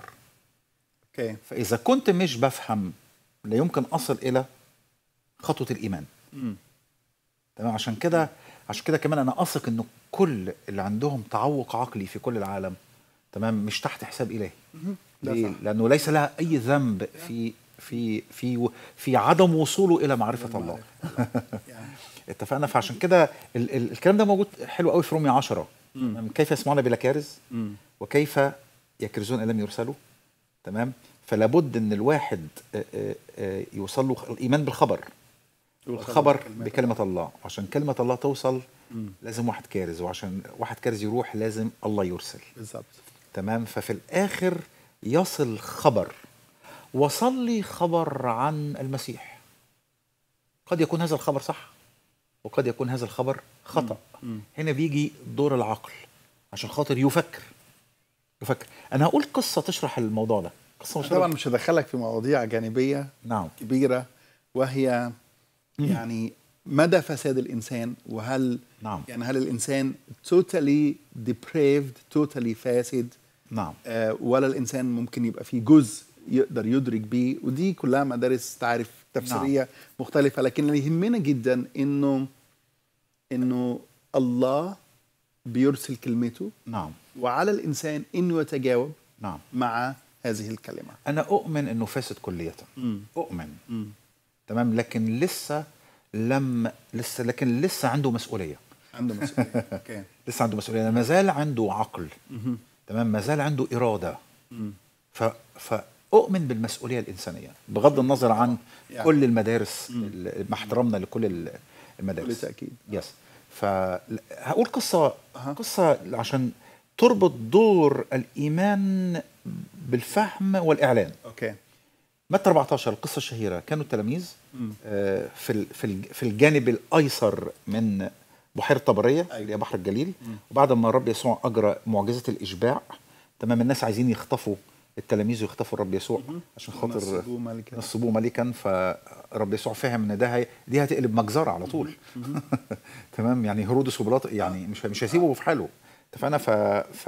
اوكي فاذا كنت مش بفهم لا يمكن اصل الى خطوه الايمان مم. تمام عشان كده عشان كده كمان انا اثق انه كل اللي عندهم تعوق عقلي في كل العالم تمام مش تحت حساب الهي ده ليه؟ صح. لانه ليس لها اي ذنب في في في في عدم وصوله الى معرفه الله يعني اتفقنا فعشان كده ال ال الكلام ده موجود حلو قوي في رومية 10 تمام؟ كيف يسمعون بلا كارز مم. وكيف يكرزون ان لم يرسلوا تمام فلا بد ان الواحد آه، آه، آه، يوصل له الايمان بالخبر الخبر بكلمه الله عشان كلمه الله توصل مم. لازم واحد كارز وعشان واحد كارز يروح لازم الله يرسل بالظبط تمام ففي الاخر يصل خبر وصل لي خبر عن المسيح قد يكون هذا الخبر صح وقد يكون هذا الخبر خطا مم. هنا بيجي دور العقل عشان خاطر يفكر يفكر انا هقول قصه تشرح الموضوع ده قصه مش طبعا مش هدخلك في مواضيع جانبيه نعم كبيره وهي يعني مدى فساد الانسان وهل نعم يعني هل الانسان totally depraved totally فاسد نعم آه، ولا الانسان ممكن يبقى فيه جزء يقدر يدرك بيه ودي كلها مدارس تعرف تفسيريه نعم. مختلفه لكن اللي يهمنا جدا انه انه الله بيرسل كلمته نعم وعلى الانسان انه يتجاوب نعم مع هذه الكلمه انا اؤمن انه فاسد كليه مم. اؤمن مم. تمام لكن لسه لم لسه لكن لسه عنده مسؤوليه عنده مسؤوليه اوكي لسه عنده مسؤوليه ما زال عنده عقل مهم. تمام ما زال عنده اراده مم. ف فاؤمن بالمسؤوليه الانسانيه بغض النظر عن يعني. كل المدارس ال- مع احترامنا لكل ال- بكل المدارس تاكيد يس فهقول قصه أها. قصه عشان تربط دور الايمان بالفهم والاعلان اوكي متى 14 القصه الشهيره كانوا التلاميذ مم. آه، في ال- في الج- في الجانب الايسر من بحيره طبريه أيوة. اللي هي بحر الجليل مم. وبعد ما الرب يسوع اجرى معجزه الاشباع تمام الناس عايزين يخطفوا التلاميذ ويخطفوا الرب يسوع مهم. عشان خاطر نصبوه ملكا. نصبوه ملكا فرب يسوع فهم ان ده هي دي هتقلب مجزره على طول تمام يعني هيرودس وبلاط يعني مش مش هيسيبه في حاله اتفقنا ف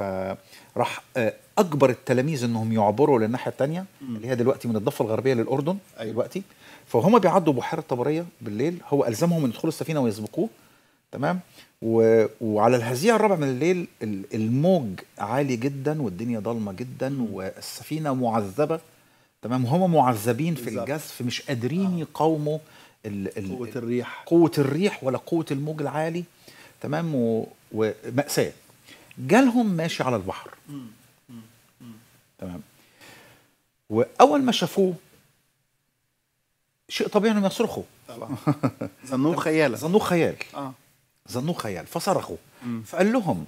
فراح آه، اجبر التلاميذ انهم يعبروا للناحيه الثانيه اللي هي دلوقتي من الضفه الغربيه للاردن أيوة. دلوقتي فهم بيعدوا بحيره طبريه بالليل هو الزمهم ان يدخلوا السفينه ويسبقوه تمام و... وعلى الهزيع الرابع من الليل ال- الموج عالي جدا والدنيا ضلمه جدا والسفينه معذبه تمام وهم معذبين في بالظبط. الجزف مش قادرين يقاوموا ال... ال... قوه الريح قوه الريح ولا قوه الموج العالي تمام و... ومأساة جالهم ماشي على البحر تمام واول ما شافوه شيء طبيعي انهم يصرخوا طبعا ظنوه خيالا ظنوه خيال اه ظنوه خيال فصرخوا مم. فقال لهم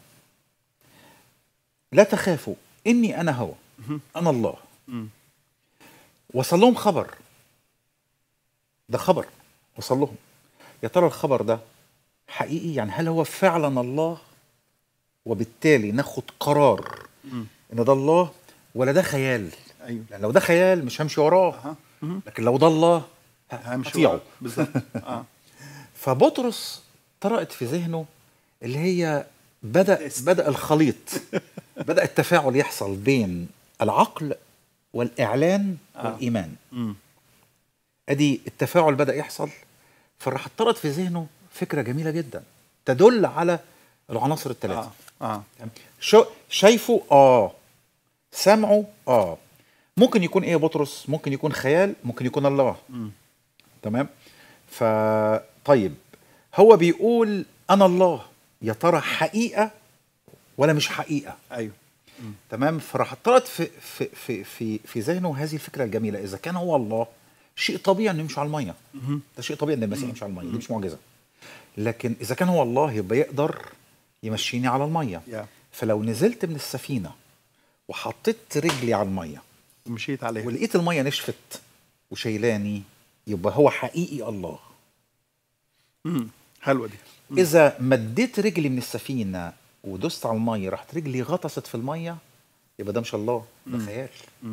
لا تخافوا اني انا هو انا الله مم. وصل لهم خبر ده خبر وصل لهم يا ترى الخبر ده حقيقي يعني هل هو فعلا الله وبالتالي ناخد قرار مم. ان ده الله ولا ده خيال ايوه لان لو ده خيال مش همشي وراه اها مهم. لكن لو ده الله همشي هطيعه وراه. بالظبط اه فبطرس طرقت في ذهنه اللي هي بدا بدا الخليط بدا التفاعل يحصل بين العقل والاعلان آه. والايمان مم. ادي التفاعل بدا يحصل فراح طرقت في ذهنه فكره جميله جدا تدل على العناصر الثلاثه اه اه شو شايفه اه سمعه اه ممكن يكون ايه يا بطرس ممكن يكون خيال ممكن يكون الله مم. تمام فطيب هو بيقول انا الله يا ترى حقيقه ولا مش حقيقه ايوه تمام فراح طرت في في في في في ذهنه هذه الفكره الجميله اذا كان هو الله شيء طبيعي انه يمشي على الميه ده شيء طبيعي ان المسيح يمشي على الميه دي مش معجزه لكن اذا كان هو الله يبقى يقدر يمشيني على الميه يا. فلو نزلت من السفينه وحطيت رجلي على الميه ومشيت عليه ولقيت الميه نشفت وشيلاني يبقى هو حقيقي الله مم. حلوه دي اذا مديت رجلي من السفينه ودست على الميه راحت رجلي غطست في الميه يبقى ده مش الله ده خيال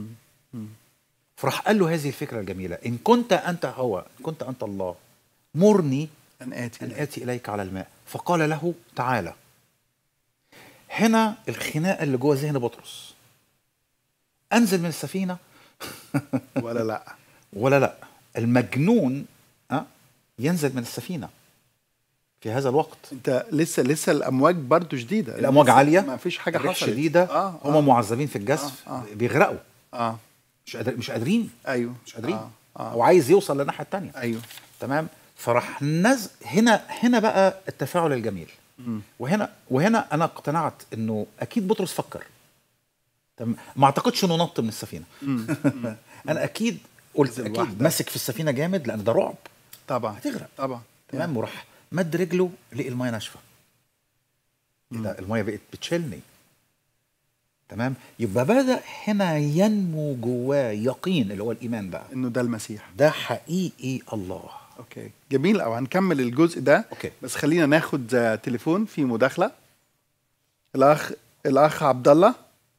فراح قال له هذه الفكره الجميله ان كنت انت هو ان كنت انت الله مرني ان اتي ان اتي اليك على الماء فقال له تعالى هنا الخناقه اللي جوه ذهن بطرس انزل من السفينه ولا لا ولا لا المجنون أه؟ ينزل من السفينه في هذا الوقت انت لسه لسه الامواج برضو شديده الامواج لسه عاليه ما فيش حاجه الريح حصلت شديده اه هم آه. معذبين في الجسف آه، آه. بيغرقوا اه مش قادر مش قادرين ايوه مش قادرين اه, آه. او عايز يوصل للناحيه الثانيه ايوه تمام فراح نز هنا هنا بقى التفاعل الجميل مم. وهنا وهنا انا اقتنعت انه اكيد بطرس فكر تمام ما اعتقدش انه نط من السفينه مم. مم. انا اكيد قلت نزل اكيد واحدة. ماسك في السفينه جامد لان ده رعب طبعا هتغرق طبعا تمام وراح مد رجله لقي الميه ناشفه إيه ده الميه بقت بتشيلني تمام يبقى بدا هنا ينمو جواه يقين اللي هو الايمان بقى انه ده المسيح ده حقيقي الله اوكي جميل او هنكمل الجزء ده اوكي بس خلينا ناخد آه، تليفون في مداخله الاخ الاخ عبد الله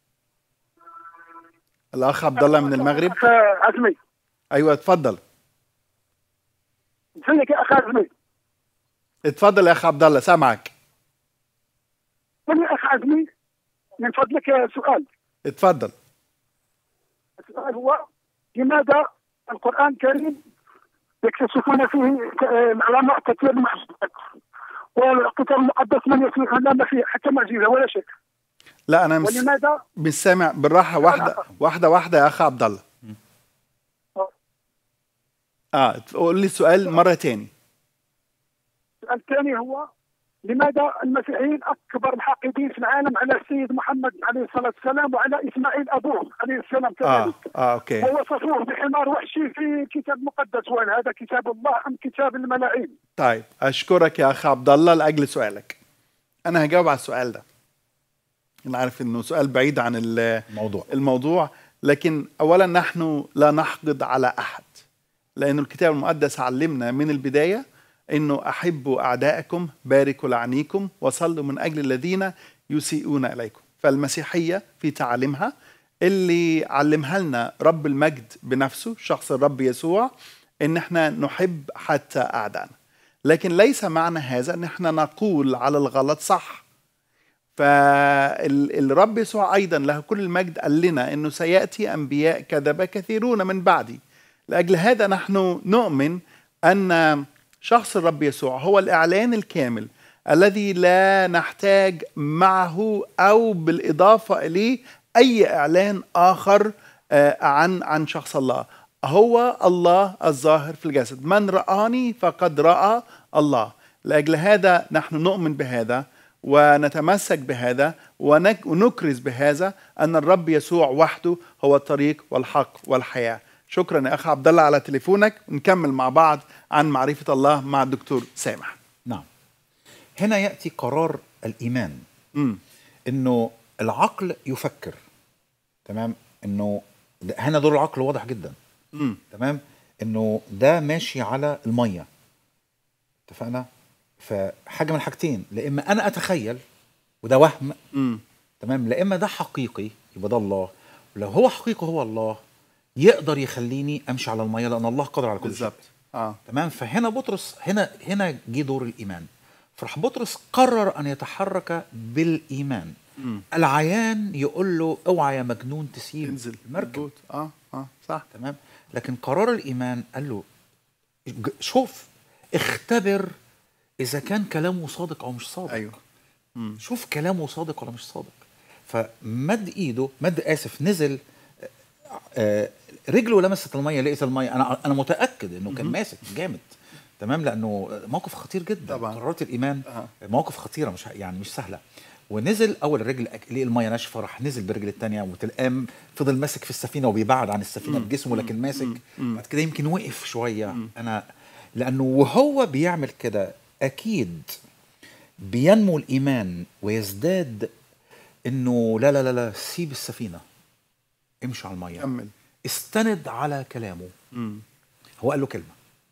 الاخ عبد الله من المغرب اخ عزمي ايوه اتفضل ازيك يا اخ عزمي اتفضل يا اخ عبد الله سامعك قل يا اخ عزمي من فضلك سؤال اتفضل السؤال هو لماذا القران الكريم يكتشفون فيه ك- العلماء كثير من المعجزات والكتاب المقدس من يفهم فيه حتى معجزه ولا شك لا انا مش ولماذا مش سامع بالراحه واحده واحده واحده يا اخ عبد الله اه قول لي السؤال مره تاني السؤال الثاني هو لماذا المسيحيين اكبر الحاقدين في العالم على السيد محمد عليه الصلاه والسلام وعلى اسماعيل ابوه عليه السلام اه كذلك اه اوكي ووصفوه بحمار وحشي في كتاب مقدس وهل هذا كتاب الله ام كتاب الملاعين؟ طيب اشكرك يا اخ عبد الله لاجل سؤالك انا هجاوب على السؤال ده انا عارف انه سؤال بعيد عن ال- الموضوع الموضوع لكن اولا نحن لا نحقد على احد لأن الكتاب المقدس علمنا من البداية أنه أحبوا أعدائكم باركوا لعنيكم وصلوا من أجل الذين يسيئون إليكم فالمسيحية في تعاليمها اللي علمها لنا رب المجد بنفسه شخص الرب يسوع ان احنا نحب حتى اعدائنا لكن ليس معنى هذا ان احنا نقول على الغلط صح فالرب يسوع ايضا له كل المجد قال لنا انه سياتي انبياء كذبه كثيرون من بعدي لاجل هذا نحن نؤمن ان شخص الرب يسوع هو الاعلان الكامل الذي لا نحتاج معه او بالاضافه اليه اي اعلان اخر عن عن شخص الله هو الله الظاهر في الجسد من رآني فقد رأى الله لأجل هذا نحن نؤمن بهذا ونتمسك بهذا ونكرز بهذا أن الرب يسوع وحده هو الطريق والحق والحياة شكرا يا أخ عبد الله على تليفونك ونكمل مع بعض عن معرفة الله مع الدكتور سامح نعم هنا يأتي قرار الإيمان م. إنه العقل يفكر تمام إنه هنا دور العقل واضح جدا م. تمام انه ده ماشي على الميه اتفقنا فحاجه من حاجتين لا اما انا اتخيل وده وهم م. تمام لا اما ده حقيقي يبقى ده الله ولو هو حقيقي هو الله يقدر يخليني امشي على الميه لان الله قادر على كل شيء بالظبط اه تمام فهنا بطرس هنا هنا جه دور الايمان فراح بطرس قرر ان يتحرك بالايمان م. العيان يقول له اوعى يا مجنون تسيب انزل المركب مظبوط. اه اه صح تمام لكن قرار الايمان قال له ج- شوف اختبر اذا كان كلامه صادق او مش صادق ايوه م. شوف كلامه صادق ولا مش صادق فمد ايده مد اسف نزل آه، رجله لمست الميه لقيت الميه انا انا متاكد انه كان ماسك جامد تمام لانه موقف خطير جدا طبعا. قرارات الايمان أها. مواقف خطيره مش يعني مش سهله ونزل اول الرجل أك- لقي الميه ناشفه راح نزل بالرجل الثانيه وتلقام فضل ماسك في السفينه وبيبعد عن السفينه بجسمه لكن ماسك بعد كده يمكن وقف شويه انا لانه وهو بيعمل كده اكيد بينمو الايمان ويزداد انه لا لا لا لا سيب السفينه امشي على الميه كمل استند على كلامه مم. هو قال له كلمه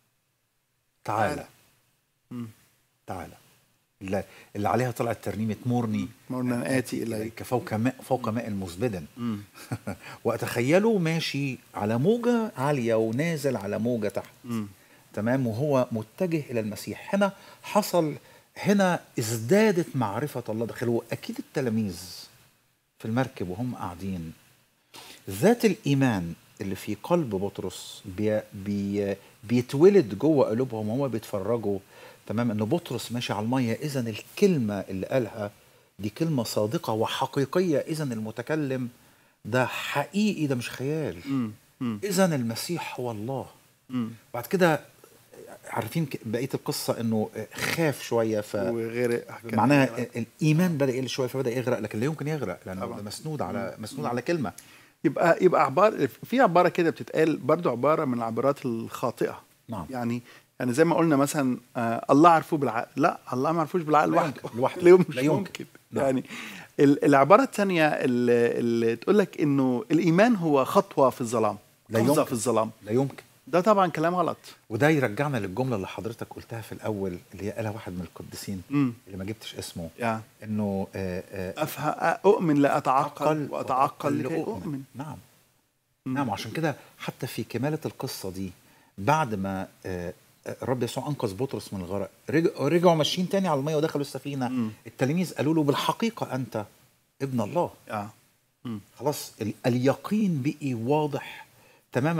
تعالى تعالى. مم. تعالى اللي, اللي عليها طلعت ترنيمه مورني مرنا آتي إليك إليك فوق ماء فوق ماء مزبدا مم. واتخيله ماشي على موجه عاليه ونازل على موجه تحت مم. تمام وهو متجه الى المسيح هنا حصل هنا ازدادت معرفه الله داخله اكيد التلاميذ في المركب وهم قاعدين ذات الايمان اللي في قلب بطرس بي بي بيتولد جوه قلوبهم وهم بيتفرجوا تمام ان بطرس ماشي على الميه اذا الكلمه اللي قالها دي كلمه صادقه وحقيقيه اذا المتكلم ده حقيقي ده مش خيال مم. مم. اذا المسيح هو الله مم. بعد كده عارفين ك- بقيه القصه انه خاف شويه ف وغير معناها الايمان بدا يقل شويه فبدا يغرق لكن لا يمكن يغرق لانه طبعاً. ده مسنود على مسنود على كلمه يبقى يبقى عباره في عباره كده بتتقال برضو عباره من العبارات الخاطئه نعم. يعني يعني زي ما قلنا مثلا آه الله عرفوه بالعقل لا الله ما عرفوش بالعقل لا لوحده يمكن، لوحده. لا مش لا يمكن. ممكن نعم. يعني ال- العباره الثانيه اللي, اللي تقول لك انه الايمان هو خطوه في الظلام لا قفزه يمكن. في الظلام لا يمكن ده طبعا كلام غلط وده يرجعنا للجمله اللي حضرتك قلتها في الاول اللي هي قالها واحد من القديسين مم. اللي ما جبتش اسمه يعني انه آه، آه، أفهم أؤمن لا أتعقل عقل وأتعقل لكي لأؤمن. أؤمن نعم نعم عشان كده حتى في كمالة القصة دي بعد ما آه، آه، الرب يسوع أنقذ بطرس من الغرق رجع رجعوا ماشيين تاني على المية ودخلوا السفينة مم. التلاميذ قالوا له بالحقيقة أنت ابن الله آه. خلاص ال- اليقين بقي واضح تماما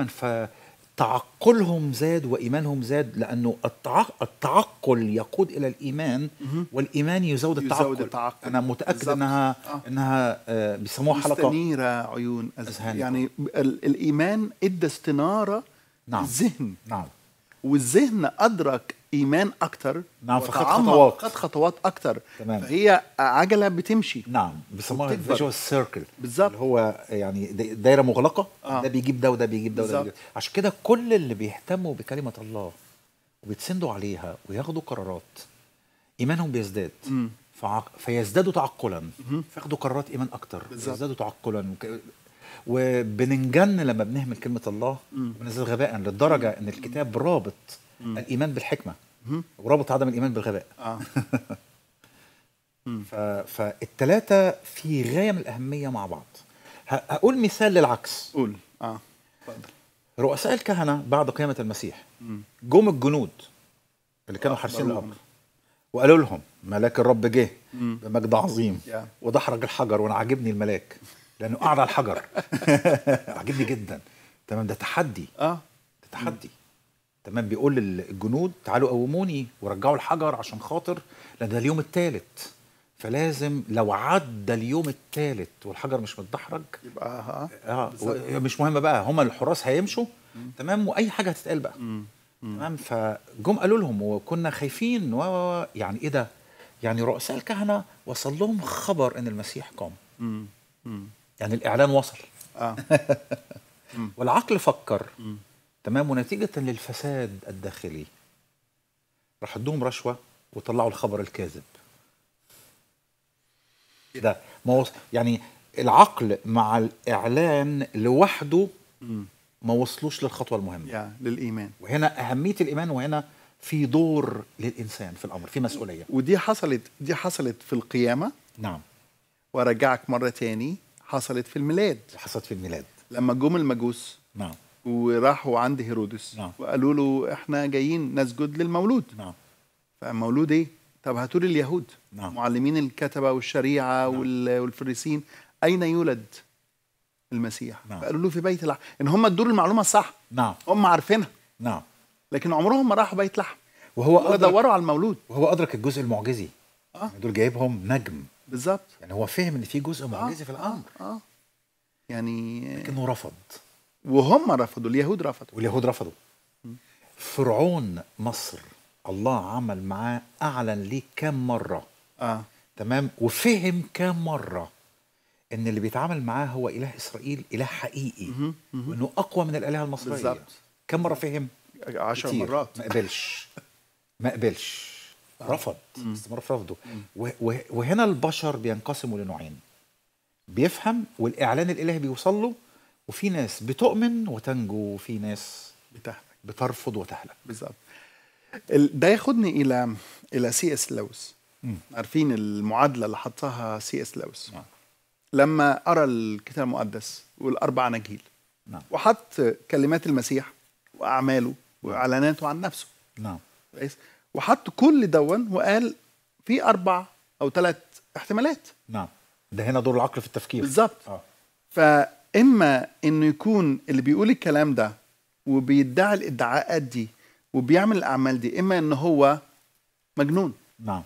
فتعقلهم زاد وإيمانهم زاد لأنه التع- التعقل يقود إلى الإيمان والإيمان يزود يزود التعقل, التعقل. أنا متأكد بالظبط. إنها آه. إنها آه، بيسموها حلقة مستنيرة عيون أذهان أذهانكم. يعني ال- الإيمان إدى استنارة نعم. الذهن نعم والذهن أدرك إيمان أكتر نعم، فخد وتعمق، خطوات. خد خطوات أكتر تمام. فهي عجلة بتمشي نعم بيسموها وبتكبر. فيجوال سيركل بالظبط. اللي هو يعني دا- دايره مغلقه آه. ده بيجيب ده وده بيجيب ده وده بالظبط. بيجيب. عشان كده كل اللي بيهتموا بكلمه الله وبيتسندوا عليها وياخدوا قرارات ايمانهم بيزداد مم. فعق... فيزدادوا تعقلا فياخدوا قرارات ايمان اكتر بالظبط. يزدادوا تعقلا وك... وبننجن لما بنهمل كلمه الله ونزل غباء للدرجه ان الكتاب رابط الايمان بالحكمه ورابط عدم الايمان بالغباء آه. ف... فالتلاتة في غاية من الأهمية مع بعض ه... هقول مثال للعكس قول آه اتفضل رؤساء الكهنة بعد قيامة المسيح جم الجنود اللي كانوا حارسين أخبروهم. القبر وقالوا لهم ملاك الرب جه بمجد عظيم يا. ودحرج الحجر وانا عاجبني الملاك لانه قاعد على الحجر عاجبني جدا تمام ده تحدي آه ده تحدي تمام بيقول للجنود تعالوا قوموني ورجعوا الحجر عشان خاطر لان ده اليوم الثالث فلازم لو عدى اليوم الثالث والحجر مش متدحرج يبقى آه اه بالظبط. و- مش مهم بقى هم الحراس هيمشوا تمام واي حاجه هتتقال بقى تمام فجم قالوا لهم وكنا خايفين و و- و- يعني ايه ده؟ يعني رؤساء الكهنه وصل لهم خبر ان المسيح قام مم. مم. يعني الاعلان وصل آه والعقل فكر تمام ونتيجة للفساد الداخلي راح ادوهم رشوة وطلعوا الخبر الكاذب ده ما وص... يعني العقل مع الإعلان لوحده ما وصلوش للخطوة المهمة يا للإيمان وهنا أهمية الإيمان وهنا في دور للإنسان في الأمر في مسؤولية ودي حصلت دي حصلت في القيامة نعم وارجعك مرة تاني حصلت في الميلاد حصلت في الميلاد لما جم المجوس نعم وراحوا عند هيرودس نعم. وقالوا له احنا جايين نسجد للمولود نعم فمولود ايه طب هاتوا لي اليهود نعم. معلمين الكتبه والشريعه وال- والفريسين اين يولد المسيح نعم. فقالوا له في بيت لحم ان هم ادوا له المعلومه الصح نعم هم عارفينها نعم لكن عمرهم ما راحوا بيت لحم وهو ولا أدرك دوروا على المولود وهو أدرك الجزء المعجزي آه. دول جايبهم نجم بالظبط يعني هو فهم ان في جزء معجزي في الامر اه, آه. يعني لكنه رفض وهم رفضوا اليهود رفضوا واليهود رفضوا فرعون مصر الله عمل معاه اعلن ليه كم مره اه تمام وفهم كام مره ان اللي بيتعامل معاه هو اله اسرائيل اله حقيقي وانه اقوى من الالهه المصريه بالظبط. كم مره فهم عشر كتير. مرات ما قبلش ما قبلش رفض استمر في رفضه و- و- وهنا البشر بينقسموا لنوعين بيفهم والاعلان الالهي بيوصل له وفي ناس بتؤمن وتنجو وفي ناس بتهلك بترفض وتهلك بالظبط ال- ده ياخدني الى الى سي اس لويس مم. عارفين المعادله اللي حطها سي اس لويس نعم. لما قرا الكتاب المقدس والاربع اناجيل نعم وحط كلمات المسيح واعماله واعلاناته عن نفسه نعم كويس وحط كل دون وقال في اربع او ثلاث احتمالات نعم ده هنا دور العقل في التفكير بالظبط اه فاما انه يكون اللي بيقول الكلام ده وبيدعي الادعاءات دي وبيعمل الاعمال دي اما ان هو مجنون نعم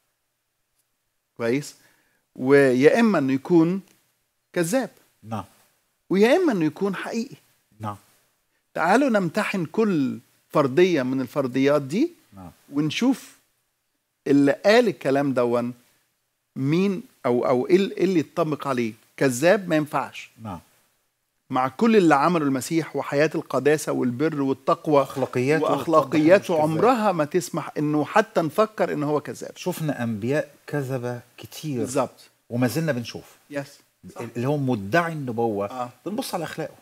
كويس ويا اما انه يكون كذاب نعم ويا اما انه يكون حقيقي نعم تعالوا نمتحن كل فرضيه من الفرضيات دي نعم ونشوف اللي قال الكلام دون مين او او ايه ال- إيه اللي يتطبق عليه كذاب ما ينفعش نعم مع كل اللي عمله المسيح وحياه القداسه والبر والتقوى اخلاقياته توضح إنه مش واخلاقياته كذاب. عمرها ما تسمح انه حتى نفكر انه هو كذاب شفنا انبياء كذبه كتير بالظبط وما زلنا بنشوف يس اللي هو مدعي النبوه آه. بنبص على اخلاقه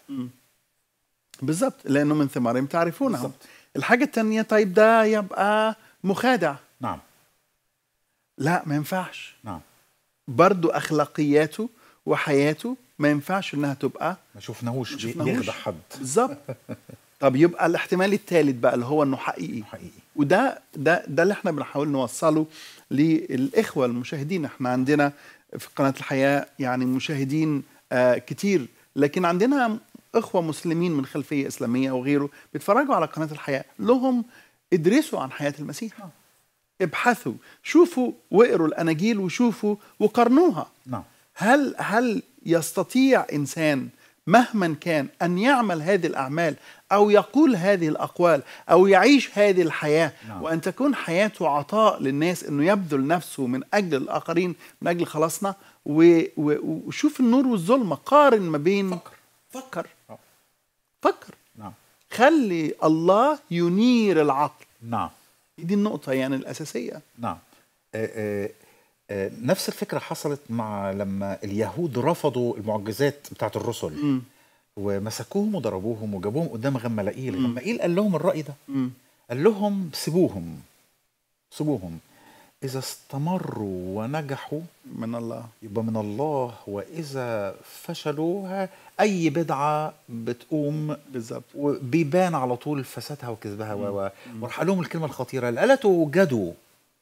بالظبط لانه من ثمارهم تعرفونه بالظبط. الحاجه الثانيه طيب ده يبقى مخادع نعم لا ما ينفعش نعم برضو اخلاقياته وحياته ما ينفعش انها تبقى ما شفناهوش ما بي- شفناهوش. بيخدع حد بالظبط طب يبقى الاحتمال الثالث بقى اللي هو انه حقيقي حقيقي وده ده ده اللي احنا بنحاول نوصله للاخوه المشاهدين احنا عندنا في قناه الحياه يعني مشاهدين آه كتير لكن عندنا اخوه مسلمين من خلفيه اسلاميه وغيره بيتفرجوا على قناه الحياه لهم ادرسوا عن حياه المسيح ابحثوا شوفوا واقروا الاناجيل وشوفوا وقارنوها نعم هل هل يستطيع انسان مهما كان ان يعمل هذه الاعمال او يقول هذه الاقوال او يعيش هذه الحياه نعم. وان تكون حياته عطاء للناس انه يبذل نفسه من اجل الاخرين من اجل خلاصنا و- و- وشوف النور والظلمه قارن ما بين فكر. فكر آه. فكر نعم خلي الله ينير العقل نعم دي النقطه يعني الاساسيه نعم آه، آه، آه، نفس الفكرة حصلت مع لما اليهود رفضوا المعجزات بتاعت الرسل مم. ومسكوهم وضربوهم وجابوهم قدام غمالائيل غمالائيل قال لهم الرأي ده مم. قال لهم سيبوهم سيبوهم إذا استمروا ونجحوا من الله يبقى من الله وإذا فشلوا أي بدعة بتقوم بالظبط وبيبان على طول فسادها وكذبها و و- وراح قال لهم الكلمه الخطيره الا توجدوا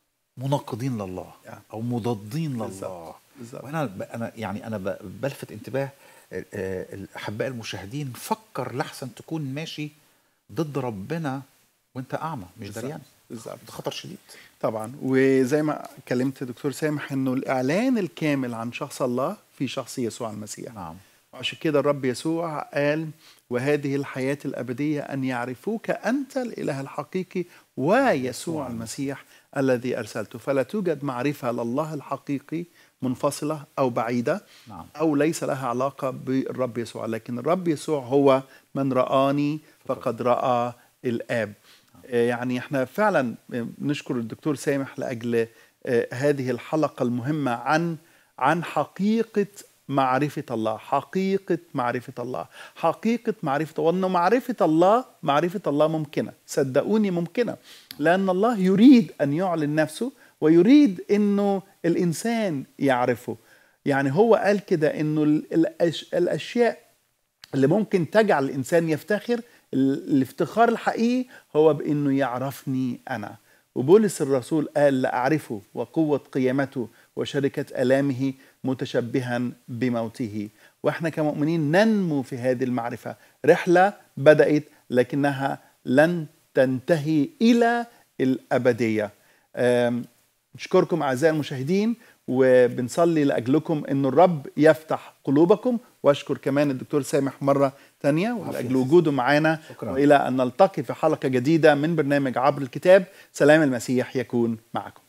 مناقضين لله يعني. او مضادين لله بالظبط. بالظبط. وانا ب- انا يعني انا ب- بلفت انتباه ال- آه، الاحباء المشاهدين فكر لحسن تكون ماشي ضد ربنا وانت اعمى مش دريان بالظبط ده خطر شديد طبعا وزي ما كلمت دكتور سامح انه الاعلان الكامل عن شخص الله في شخص يسوع المسيح نعم وعشان كده الرب يسوع قال وهذه الحياة الأبدية أن يعرفوك أنت الإله الحقيقي ويسوع المسيح الذي أرسلته فلا توجد معرفة لله الحقيقي منفصلة أو بعيدة نعم. أو ليس لها علاقة بالرب يسوع لكن الرب يسوع هو من رآني فقد رأى الآب آه، يعني احنا فعلا نشكر الدكتور سامح لأجل آه، هذه الحلقة المهمة عن عن حقيقة معرفة الله حقيقة معرفة الله حقيقة معرفة وأن معرفة الله معرفة الله ممكنة صدقوني ممكنة لأن الله يريد أن يعلن نفسه ويريد أنه الإنسان يعرفه يعني هو قال كده أنه ال- الأش- الأشياء اللي ممكن تجعل الانسان يفتخر ال- الافتخار الحقيقي هو بانه يعرفني انا وبولس الرسول قال لاعرفه وقوه قيامته وشركه الامه متشبها بموته واحنا كمؤمنين ننمو في هذه المعرفه رحله بدات لكنها لن تنتهي الى الابديه آم، نشكركم اعزائي المشاهدين وبنصلي لاجلكم ان الرب يفتح قلوبكم واشكر كمان الدكتور سامح مره تانية ولاجل وجوده معانا شكراً. والى ان نلتقي في حلقه جديده من برنامج عبر الكتاب سلام المسيح يكون معكم